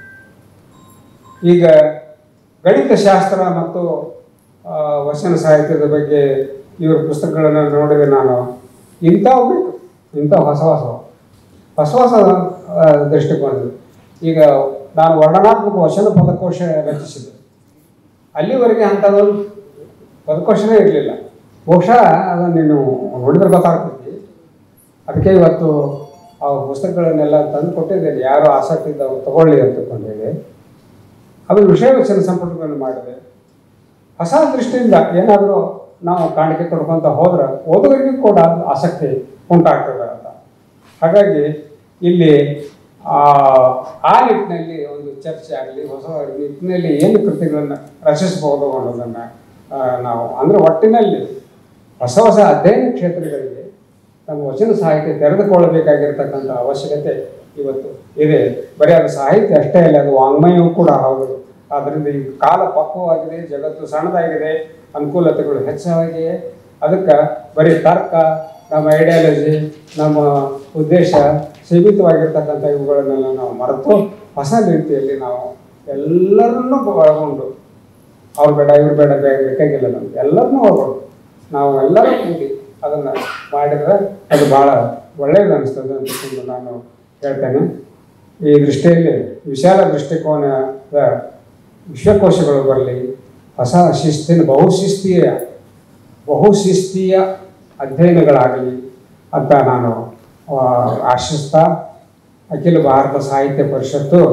ಈಗ ಗಣಿತಶಾಸ್ತ್ರ ಮತ್ತು ಆ, ವಚನ ಸಾಹಿತ್ಯದ ಬಗ್ಗೆ ಇವ್ರ ಪುಸ್ತಕಗಳನ್ನು ನೋಡಿದ್ರೆ ನಾನು ಇಂಥವು ಬೇಕು ಇಂಥ ಹೊಸ ಹೊಸ ಹೊಸ ಹೊಸ ಆ, ದೃಷ್ಟಿಕೋನದಲ್ಲಿ ಈಗ ನಾನು ವರ್ಣನಾತ್ಮಕ ವಚನ ಪದಕೋಶ ರಚಿಸಿದೆ ಅಲ್ಲಿವರೆಗೆ ಅಂಥದ್ದೊಂದು ಪದಕೋಶನೇ ಇರಲಿಲ್ಲ ಬಹುಶಃ ಅದನ್ನು ನೀನು ನೋಡಿದ್ರೆ ಗೊತ್ತಾಗ್ತೈತಿ ಅದಕ್ಕೆ ಇವತ್ತು ಆ ಪುಸ್ತಕಗಳನ್ನೆಲ್ಲ ತಂದು ಕೊಟ್ಟಿದ್ದೇನೆ ಯಾರು ಆಸಕ್ತಿ ಇದ್ದವರು ತಗೊಳ್ಳಿ ಅಂತ ಕೊಂಡಿದೆ ಆಮೇಲೆ ವಿಷಯ ವಚನ ಸಂಪುಟಗಳನ್ನು ಮಾಡಿದೆ ಹೊಸ ದೃಷ್ಟಿಯಿಂದ ಏನಾದರೂ ನಾವು ಕಾಣಿಕೆ ಕೊಡ್ಕೊಂತ ಹೋದ್ರೆ ಓದುಗರಿಗೂ ಕೂಡ ಆಸಕ್ತಿ ಉಂಟಾಗ್ತದೆ ಅಂತ ಹಾಗಾಗಿ ಇಲ್ಲಿ ಆ ಆ ನಿಟ್ಟಿನಲ್ಲಿ ಒಂದು ಚರ್ಚೆ ಆಗಲಿ ಹೊಸ ನಿಟ್ಟಿನಲ್ಲಿ ಏನು ಕೃತಿಗಳನ್ನು ರಚಿಸಬಹುದು ಅನ್ನೋದನ್ನು ಆ, ನಾವು ಅಂದರೆ ಒಟ್ಟಿನಲ್ಲಿ ಹೊಸ ಹೊಸ ಅಧ್ಯಯನ ಕ್ಷೇತ್ರಗಳಿಗೆ ನಮ್ಮ ವಚನ ಸಾಹಿತ್ಯ ತೆರೆದುಕೊಳ್ಳಬೇಕಾಗಿರ್ತಕ್ಕಂಥ ಅವಶ್ಯಕತೆ ಇವತ್ತು ಇದೆ ಬರೀ ಅದು ಸಾಹಿತ್ಯ ಅಷ್ಟೇ ಅಲ್ಲ ಅದು ವಾಂಗ್ಮಯವೂ ಕೂಡ ಹೌದು ಆದ್ದರಿಂದ ಈ ಕಾಲ ಪಕ್ವವಾಗಿದೆ ಜಗತ್ತು ಸಣ್ಣದಾಗಿದೆ ಅನುಕೂಲತೆಗಳು ಹೆಚ್ಚಾಗಿವೆ ಅದಕ್ಕೆ ಬರೀ ತರ್ಕ ನಮ್ಮ ಐಡಿಯಾಲಜಿ ನಮ್ಮ ಉದ್ದೇಶ ಸೀಮಿತವಾಗಿರ್ತಕ್ಕಂಥ ಇವುಗಳನ್ನೆಲ್ಲ ನಾವು ಮರೆತು ಹೊಸ ರೀತಿಯಲ್ಲಿ ನಾವು ಎಲ್ಲರನ್ನೂ ಒಳಗೊಂಡು ಅವ್ರು ಬೇಡ ಇವ್ರು ಬೇಡ ಬೇ- ಬೇಕಾಗಿಲ್ಲ ನಮ್ಗೆ ಎಲ್ಲರನ್ನೂ ಒಳಗೊಂಡು ನಾವು ಎಲ್ಲರೂ ಕೂಡಿ ಅದನ್ನು ಮಾಡಿದ್ರೆ ಅದು ಭಾಳ ಒಳ್ಳೆಯದು ಅನಿಸ್ತದೆ ಅಂತಕೊಂಡು ನಾನು ಹೇಳ್ತೇನೆ ಈ ದೃಷ್ಟಿಯಲ್ಲಿ ವಿಶಾಲ ದೃಷ್ಟಿಕೋನದ ವಿಶ್ವಕೋಶಗಳು ಬರಲಿ ಹೊಸ ಶಿಸ್ತಿನ ಬಹುಶಿಸ್ತೀಯ ಬಹುಶಿಸ್ತೀಯ ಅಧ್ಯಯನಗಳಾಗಲಿ ಅಂತ ನಾನು ಆ, ಆಶಿಸ್ತಾ ಅಖಿಲ ಭಾರತ ಸಾಹಿತ್ಯ ಪರಿಷತ್ತು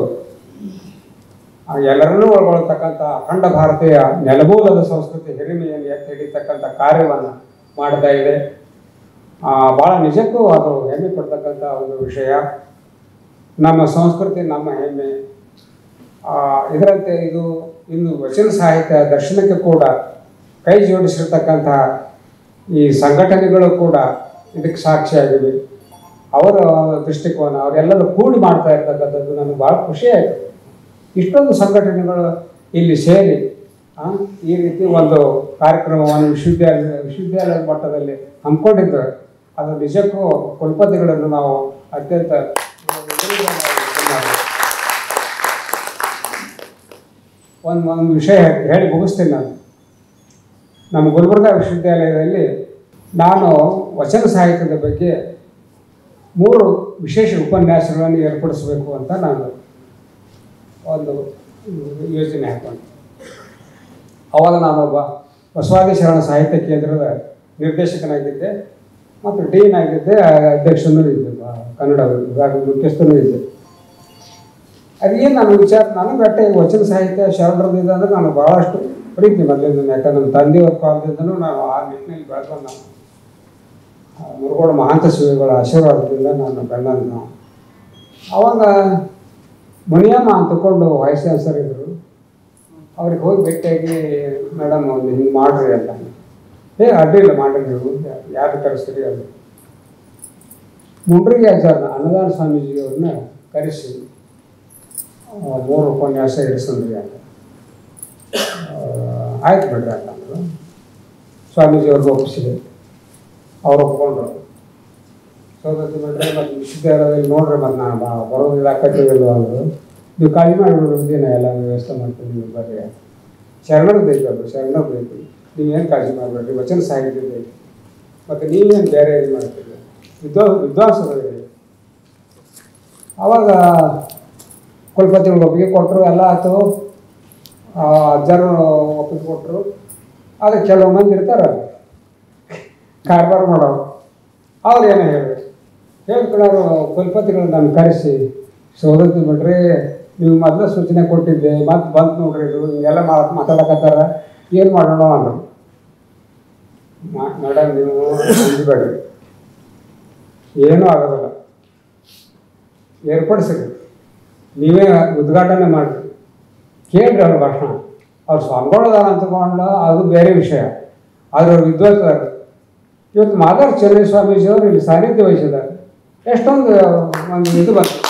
ಆ ಎಲ್ಲರನ್ನೂ ಒಳಗೊಳ್ತಕ್ಕಂಥ ಅಖಂಡ ಭಾರತೀಯ ನೆಲಮೂಲದ ಸಂಸ್ಕೃತಿ ಹಿರಿಮೆಯನ್ನು ಎತ್ತಿ ಹಿಡಿತಕ್ಕಂಥ ಕಾರ್ಯವನ್ನು ಮಾಡ್ತಾ ಇದೆ ಆ, ಭಾಳ ನಿಜಕ್ಕೂ ಅದು ಹೆಮ್ಮೆ ಪಡ್ತಕ್ಕಂಥ ಒಂದು ವಿಷಯ ನಮ್ಮ ಸಂಸ್ಕೃತಿ ನಮ್ಮ ಹೆಮ್ಮೆ ಆ, ಇದರಂತೆ ಇದು ಇನ್ನು ವಚನ ಸಾಹಿತ್ಯ ದರ್ಶನಕ್ಕೆ ಕೂಡ ಕೈ ಜೋಡಿಸಿರ್ತಕ್ಕಂಥ ಈ ಸಂಘಟನೆಗಳು ಕೂಡ ಇದಕ್ಕೆ ಸಾಕ್ಷಿಯಾಗಿವೆ ಅವರ ದೃಷ್ಟಿಕೋನ ಅವರೆಲ್ಲರೂ ಕೂಡಿ ಮಾಡ್ತಾ ಇರ್ತಕ್ಕಂಥದ್ದು ನನಗೆ ಭಾಳ ಖುಷಿ ಆಯಿತು ಇಷ್ಟೊಂದು ಸಂಘಟನೆಗಳು ಇಲ್ಲಿ ಸೇರಿ ಆ, ಈ ರೀತಿ ಒಂದು ಕಾರ್ಯಕ್ರಮವನ್ನು ವಿಶ್ವವಿದ್ಯಾಲಯ ವಿಶ್ವವಿದ್ಯಾಲಯದ ಮಟ್ಟದಲ್ಲಿ ಹಮ್ಮಿಕೊಂಡಿದ್ದು ಅದು ನಿಜಕ್ಕೂ ಕುಲಪತಿಗಳನ್ನು ನಾವು ಅತ್ಯಂತ ಒಂದು ಒಂದು ವಿಷಯ ಹೇಳ್- ಹೇಳಿ ಮುಗಿಸ್ತೀನಿ ನಾನು ನಮ್ಮ ಗುಲ್ಬರ್ಗಾ ವಿಶ್ವವಿದ್ಯಾಲಯದಲ್ಲಿ ನಾನು ವಚನ ಸಾಹಿತ್ಯದ ಬಗ್ಗೆ ಮೂರು ವಿಶೇಷ ಉಪನ್ಯಾಸಗಳನ್ನು ಏರ್ಪಡಿಸಬೇಕು ಅಂತ ನಾನು ಒಂದು ಯೋಜನೆ ಹಾಕೊಂಡೆ ಅವಾಗ ನಾನೊಬ್ಬ ಬಸವಾದಿ ಶರಣ ಸಾಹಿತ್ಯ ಕೇಂದ್ರದ ನಿರ್ದೇಶಕನಾಗಿದ್ದೆ ಮತ್ತು ಡೀನ್ ಆಗಿದ್ದೆ ಅಧ್ಯಕ್ಷನೂ ಇದ್ದೆ ಬ- ಕನ್ನಡ ವಿಭಾಗ ಮುಖ್ಯಸ್ಥನೂ ಇದ್ದೆ ಅದೇನು ನನ್ನ ವಿಚಾರ ನನಗೆ ಅಟ್ಟೆ ಈ ವಚನ ಸಾಹಿತ್ಯ ಶರಣರದಿದೆ ಅಂದ್ರೆ ನಾನು ಭಾಳಷ್ಟು ಪ್ರೀತಿ ಮೊದಲಿಂದ ಯಾಕಂದ್ರೆ ನಮ್ಮ ತಂದೆಯವ್ರ ಕಾಲದಿಂದನೂ ನಾನು ಆ ನಿಟ್ಟಿನಲ್ಲಿ ಬೆಳೆದ ನಾನು ಆ, ಮುರುಗೋಡು ಮಹಾಂತ ಶಿವಗಳ ಆಶೀರ್ವಾದದಿಂದ ನಾನು ಬೆಳೆದ ನಾವು ಅವಾಗ ಮುನಿಯಮ್ಮ ಅಂತಕೊಂಡು ವೈಸ್ ಚಾನ್ಸಲರ್ ಇದ್ದರು ಅವ್ರಿಗೆ ಹೋಗಿ ಭೇಟಿಯಾಗಿ ಮೇಡಮ್ ಒಂದು ಹಿಂಗೆ ಮಾಡ್ರಿ ಅಂತ ಏ ಅಡ್ಡಿಲ್ಲ ಮಾಡ್ರಿ ನೀವು ಯಾರು ಕರೆಸ್ತೀರಿ ಅದು ಮುಂಡ್ರಿಗೆ ಆಚಾರ್ಯ ಅನ್ನದಾನ ಸ್ವಾಮೀಜಿಯವ್ರನ್ನ ಕರೆಸಿ ಆ, ಮೂರು ಉಪನ್ಯಾಸ ಇಡಿಸಂದ್ರಿ ಅಂತ ಆ, ಆಯ್ತು ಬಿಡ್ರಿ ಅಂತ ಅಂದ್ರು ಸ್ವಾಮೀಜಿಯವ್ರಿಗೆ ಒಪ್ಪಿಸಿದೆ ಅವ್ರು ಒಪ್ಕೊಂಡ್ರು ಸೌದತ್ತಿ ಬಿಟ್ರೆ ಮತ್ತು ವಿಶ್ವವಿದ್ಯಾಲಯದಲ್ಲಿ ನೋಡ್ರಿ ಮತ್ತು ನಾನು ಬಾ ಬರೋದಿಲ್ಲ ಆಕತ್ತಿಲ್ಲ ಅಂದರು ನೀವು ಕಾಳಜಿ ಮಾಡಿಬಿಡ್ರಿ ನಾ ಎಲ್ಲ ವ್ಯವಸ್ಥೆ ಮಾಡ್ತೀನಿ ನೀವು ಬರ್ರಿ ಶರಣರು ಬೇಕು ಅದು ಶರಣರು ಬೇಕು ನೀವೇನು ಕಾಳಜಿ ಮಾಡಬೇಡ್ರಿ ವಚನ ಸಾಹಿತ್ಯ ಬೇಕು ಮತ್ತು ನೀವೇನು ಬೇರೆ ಏನು ಮಾಡ್ತೀರಿ ವಿದ್ವಾ ವಿದ್ವಾಂಸಗಳಿವೆ ಆವಾಗ ಕುಲಪತಿಗಳು ಒಪ್ಪಿಗೆ ಕೊಟ್ಟರು ಎಲ್ಲ ಆಯ್ತು ಆ ಅಜ್ಜರು ಒಪ್ಪಿಗೆ ಕೊಟ್ಟರು ಆದರೆ ಕೆಲವು ಮಂದಿ ಇರ್ತಾರೆ ಕಾರ್ಬಾರ್ ಮಾಡೋರು ಅವ್ರು ಏನೋ ಹೇಳಿ ಹೇಳ್ಕೊಳ್ಳೋರು ಕುಲಪತಿಗಳು ನಾನು ಕರೆಸಿ ಸೋದತಿ ಬಿಡ್ರಿ ನೀವು ಮೊದಲು ಸೂಚನೆ ಕೊಟ್ಟಿದ್ದೆ ಮತ್ತೆ ಬಂತು ನೋಡ್ರಿ ಇದು ಹಿಂಗೆಲ್ಲ ಮಾತು ಮಾತಾಡಕತ್ತಾರ ಏನು ಮಾಡೋಣ ಅಂದರು ಮೇಡಮ್ ನೀವು ಅಂಜಬೇಡ್ರಿ ಏನೂ ಆಗೋದಿಲ್ಲ ಏರ್ಪಡಿಸ್ರಿ ನೀವೇ ಉದ್ಘಾಟನೆ ಮಾಡಿರಿ ಕೇಳ್ರಿ ಅವ್ರ ಭಾಷಣ ಅವ್ರು ಸ್ವಾಮಿಗಳದಾರ ಅಂತಕೊಂಡು ಅದು ಬೇರೆ ವಿಷಯ ಆದ್ರೆ ಅವ್ರು ವಿದ್ವಾಂಸರು ಇವತ್ತು ಮಾದಾರ್ ಚೆನ್ನೈ ಸ್ವಾಮೀಜಿಯವರು ಇಲ್ಲಿ ಸಾನ್ನಿಧ್ಯ ವಹಿಸಿದ್ದಾರೆ ಎಷ್ಟೊಂದು ಒಂದು ಇದು ಬಂತು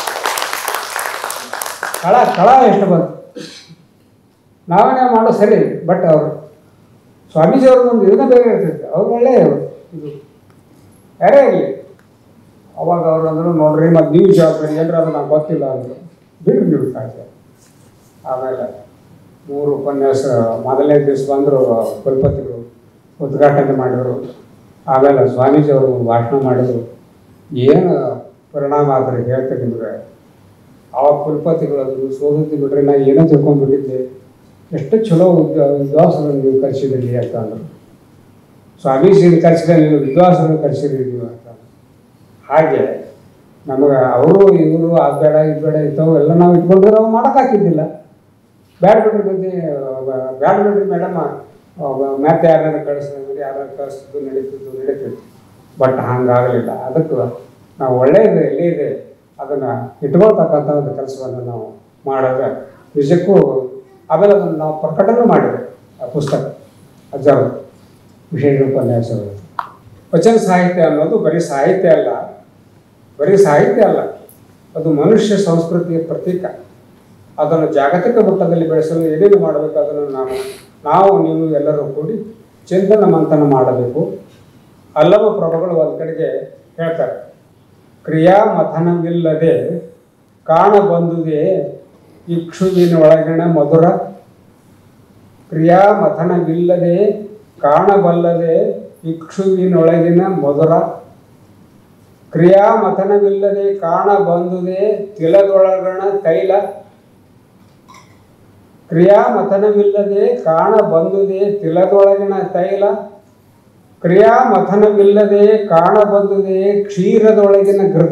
ಕಳ ಕಳ ಎಷ್ಟು ಬಂತು ನಾವೇನೇ ಮಾಡೋ ಸರಿ ಬಟ್ ಅವರು ಸ್ವಾಮೀಜಿಯವ್ರ ಒಂದು ಇದನ್ನ ಬೇರೆ ಇರ್ತೈತೆ ಅವ್ರು ಒಳ್ಳೆಯವರು ಇದು ಯಾರೇ ಇರಲಿ ಅವಾಗ ಅವ್ರು ಅಂದರು ನೋಡ್ರಿ ಮತ್ತು ನೀವು ಜವಾಬ್ದಾರಿ ಏನ್ರ ಅದು ನಂಗೆ ಗೊತ್ತಿಲ್ಲ ಅಂದರು ಬಿಡ್ರಿ ನೀವು ಕಾಯ್ದೆ ಆಮೇಲೆ ಮೂರು ಉಪನ್ಯಾಸ ಮೊದಲನೇ ದಿವಸ ಬಂದರು ಕುಲಪತಿಗಳು ಉದ್ಘಾಟನೆ ಮಾಡಿದರು ಆಮೇಲೆ ಸ್ವಾಮೀಜಿಯವರು ಭಾಷಣ ಮಾಡಿದರು ಏನು ಪರಿಣಾಮ ಆದ್ರೆ ಹೇಳ್ತೀನಿ ನಿಮಗೆ ಆವಾಗ ಕುಲಪತಿಗಳು ಸೋದತಿ ಬಿಟ್ರೆ ನಾ ಏನೋ ತಿಳ್ಕೊಂಡ್ಬಿಟ್ಟಿದ್ದೆ ಎಷ್ಟು ಚಲೋ ವಿದ್ವಾ ವಿದ್ವಾಸರನ್ನು ನೀವು ಕಲಿಸಿದ್ರಿ ಅಂತ ಅಂದರು ಸ್ವಾಮೀಜಿನ ಕಲಿಸಿದ್ರೆ ನೀವು ವಿದ್ವಾಸರನ್ನು ಕಲಿಸಿದ್ರಿ ನೀವು ಅಂತ ಅಂದ್ರು. ಹಾಗೆ ನಮಗೆ ಅವರು ಇವರು ಅದು ಬೇಡ ಇದು ಬೇಡ ಇಂಥವು ಎಲ್ಲ ನಾವು ಇಟ್ಕೊಂಡ್ರೆ ನಾವು ಮಾಡೋಕ್ಕಾಕಿದ್ದಿಲ್ಲ ಬ್ಯಾಡ ಬಿಡ್ರಿ ಬಂದು ಬ್ಯಾಡ ಬಿಡ್ರಿ ಮೇಡಮ್ ಮತ್ತೆ ಯಾರನ್ನ ಕಳಿಸಿದ್ರೆ ಯಾರನ್ನ ಕಳಿಸಿದ್ದು ನಡೀತಿದ್ದು ನಡೀತಿತ್ತು ಬಟ್ ಹಂಗಾಗಲಿಲ್ಲ ಅದಕ್ಕೆ ನಾವು ಒಳ್ಳೆಯದು ಎಲ್ಲಿ ಇದೆ ಅದನ್ನು ಇಟ್ಕೊಳ್ತಕ್ಕಂಥ ಒಂದು ಕೆಲಸವನ್ನು ನಾವು ಮಾಡಿದ್ರೆ ನಿಜಕ್ಕೂ ಆಮೇಲೆ ಅದನ್ನು ನಾವು ಪ್ರಕಟಣೆ ಮಾಡಿದೆ ಆ ಪುಸ್ತಕ ಅಜ್ಜರು ವಿಶೇಷ ಉಪನ್ಯಾಸಗಳು ವಚನ ಸಾಹಿತ್ಯ ಅನ್ನೋದು ಬರೀ ಸಾಹಿತ್ಯ ಅಲ್ಲ ಬರೀ ಸಾಹಿತ್ಯ ಅಲ್ಲ ಅದು ಮನುಷ್ಯ ಸಂಸ್ಕೃತಿಯ ಪ್ರತೀಕ ಅದನ್ನು ಜಾಗತಿಕ ಮಟ್ಟದಲ್ಲಿ ಬೆಳೆಸಲು ಏನೇನು ಮಾಡಬೇಕು ಅದನ್ನು ನಾವು ನಾವು ನೀವು ಎಲ್ಲರೂ ಕೂಡಿ ಚಿಂತನ ಮಂಥನ ಮಾಡಬೇಕು ಹಲವು ಪ್ರಭುಗಳು ಒಂದು ಕಡೆಗೆ ಹೇಳ್ತಾರೆ ಕ್ರಿಯಾ ಮಥನವಿಲ್ಲದೆ ಕಾಣಬಂದುದೇ ಇಕ್ಷುವಿನ ಒಳಗಿನ ಮಧುರ ಕ್ರಿಯಾ ಮಥನವಿಲ್ಲದೆ ಕಾಣಬಲ್ಲದೆ ಇಕ್ಷುವಿನೊಳಗಿನ ಮಧುರ ಕ್ರಿಯಾ ಮಥನವಿಲ್ಲದೆ ಕಾಣಬಂದುದೇ ತಿಲದೊಳಗಣ ತೈಲ ಕ್ರಿಯಾ ಮಥನವಿಲ್ಲದೆ ಕಾಣಬಂದುದೇ ತಿಲದೊಳಗಿನ ತೈಲ ಕ್ರಿಯಾ ಮಥನವಿಲ್ಲದೆ ಕಾಣಬಂದುದೇ ಕ್ಷೀರದೊಳಗಿನ ಘೃತ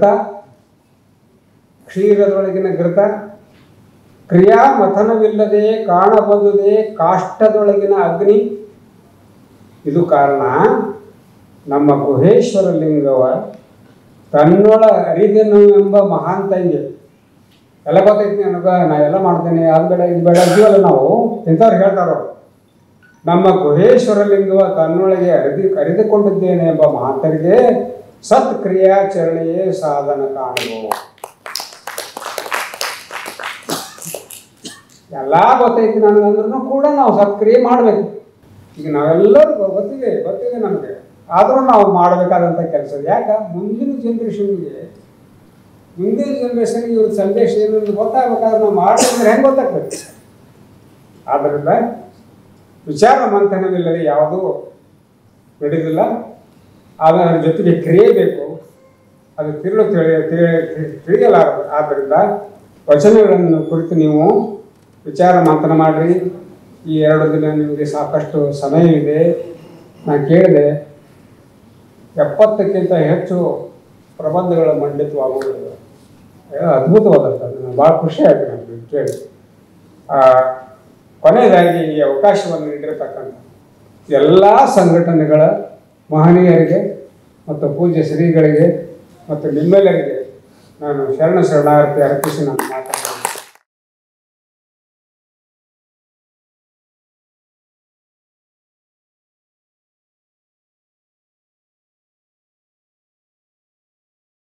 ಕ್ಷೀರದೊಳಗಿನ ಘೃತ ಕ್ರಿಯಾ ಮಥನವಿಲ್ಲದೆ ಕಾಣಬಂದುದೇ ಕಾಷ್ಟದೊಳಗಿನ ಅಗ್ನಿ ಇದು ಕಾರಣ ನಮ್ಮ ಗುಹೇಶ್ವರ ಲಿಂಗವ ತನ್ನೊಳ ಅರಿದೆನು ಎಂಬ ಮಹಾನ್ ತಂಗಿ ಎಲ್ಲ ಗೊತ್ತೈತಿ ನನಗೆ ನಾ ಎಲ್ಲ ಮಾಡ್ತೇನೆ ಅದು ಬೇಡ ಇದು ಬೇಡ ಇದೀವಲ್ಲ ನಾವು ಇಂಥವ್ರು ಹೇಳ್ತಾರೋ ನಮ್ಮ ಗುಹೇಶ್ವರ ಲಿಂಗವ ತನ್ನೊಳಗೆ ಅರಿದು ಅರಿದುಕೊಂಡಿದ್ದೇನೆ ಎಂಬ ಮಾತರಿಗೆ ಸತ್ ಕ್ರಿಯಾಚರಣೆಯೇ ಸಾಧನ ಕಾಣುವು ಎಲ್ಲ ಗೊತ್ತೈತಿ ನನಗಂದ್ರೂ ಕೂಡ ನಾವು ಸತ್ಕ್ರಿಯೆ ಮಾಡಬೇಕು ಈಗ ನಾವೆಲ್ಲರೂ ಗೊತ್ತಿದೆ ಗೊತ್ತಿದೆ ನಮಗೆ ಆದರೂ ನಾವು ಮಾಡಬೇಕಾದಂಥ ಕೆಲಸ ಯಾಕೆ ಮುಂದಿನ ಜನ್ರೇಷನ್ಗೆ ಮುಂದಿನ ಜನ್ರೇಷನ್ಗೆ ಇವ್ರ ಸಂದೇಶ ಏನು ಅಂತ ಗೊತ್ತಾಗಬೇಕಾದ್ರೆ ನಾವು ಮಾಡಿದ್ರೆ ಹೆಂಗೆ ಗೊತ್ತಾಗ್ತದೆ ಆದ್ದರಿಂದ ವಿಚಾರ ಮಂಥನವಿಲ್ಲದೆ ಯಾವುದೂ ನಡೆದಿಲ್ಲ ಆಮೇಲೆ ಅದ್ರ ಜೊತೆಗೆ ಕ್ರಿಯೆ ಬೇಕು ಅದು ತಿರುಳು ತಿಳಿ ತಿಳಿ ತಿಳಿಯಲಾರದು ಆದ್ದರಿಂದ ವಚನಗಳನ್ನು ಕುರಿತು ನೀವು ವಿಚಾರ ಮಂಥನ ಮಾಡಿರಿ ಈ ಎರಡು ದಿನ ನಿಮಗೆ ಸಾಕಷ್ಟು ಸಮಯವಿದೆ ನಾನು ಕೇಳಿದೆ ಎಪ್ಪತ್ತಕ್ಕಿಂತ ಹೆಚ್ಚು ಪ್ರಬಂಧಗಳ ಮಂಡಿತವಾಗುವುದು ಏನೋ ಅದ್ಭುತವಾದಂಥ ನನಗೆ ಭಾಳ ಖುಷಿ ಆಯ್ತು ನನಗೆ ಕೇಳಿ ಆ, ಕೊನೆಯದಾಗಿ ಈ ಅವಕಾಶವನ್ನು ನೀಡಿರತಕ್ಕಂಥ ಎಲ್ಲ ಸಂಘಟನೆಗಳ ಮಹನೀಯರಿಗೆ ಮತ್ತು ಪೂಜ್ಯ ಶ್ರೀಗಳಿಗೆ ಮತ್ತು ನಿಮ್ಮೆಲ್ಲರಿಗೆ ನಾನು ಶರಣ ಶರಣಾರ್ಥಿ ಅರ್ಪಿಸಿ ನಾನು ಮಾತು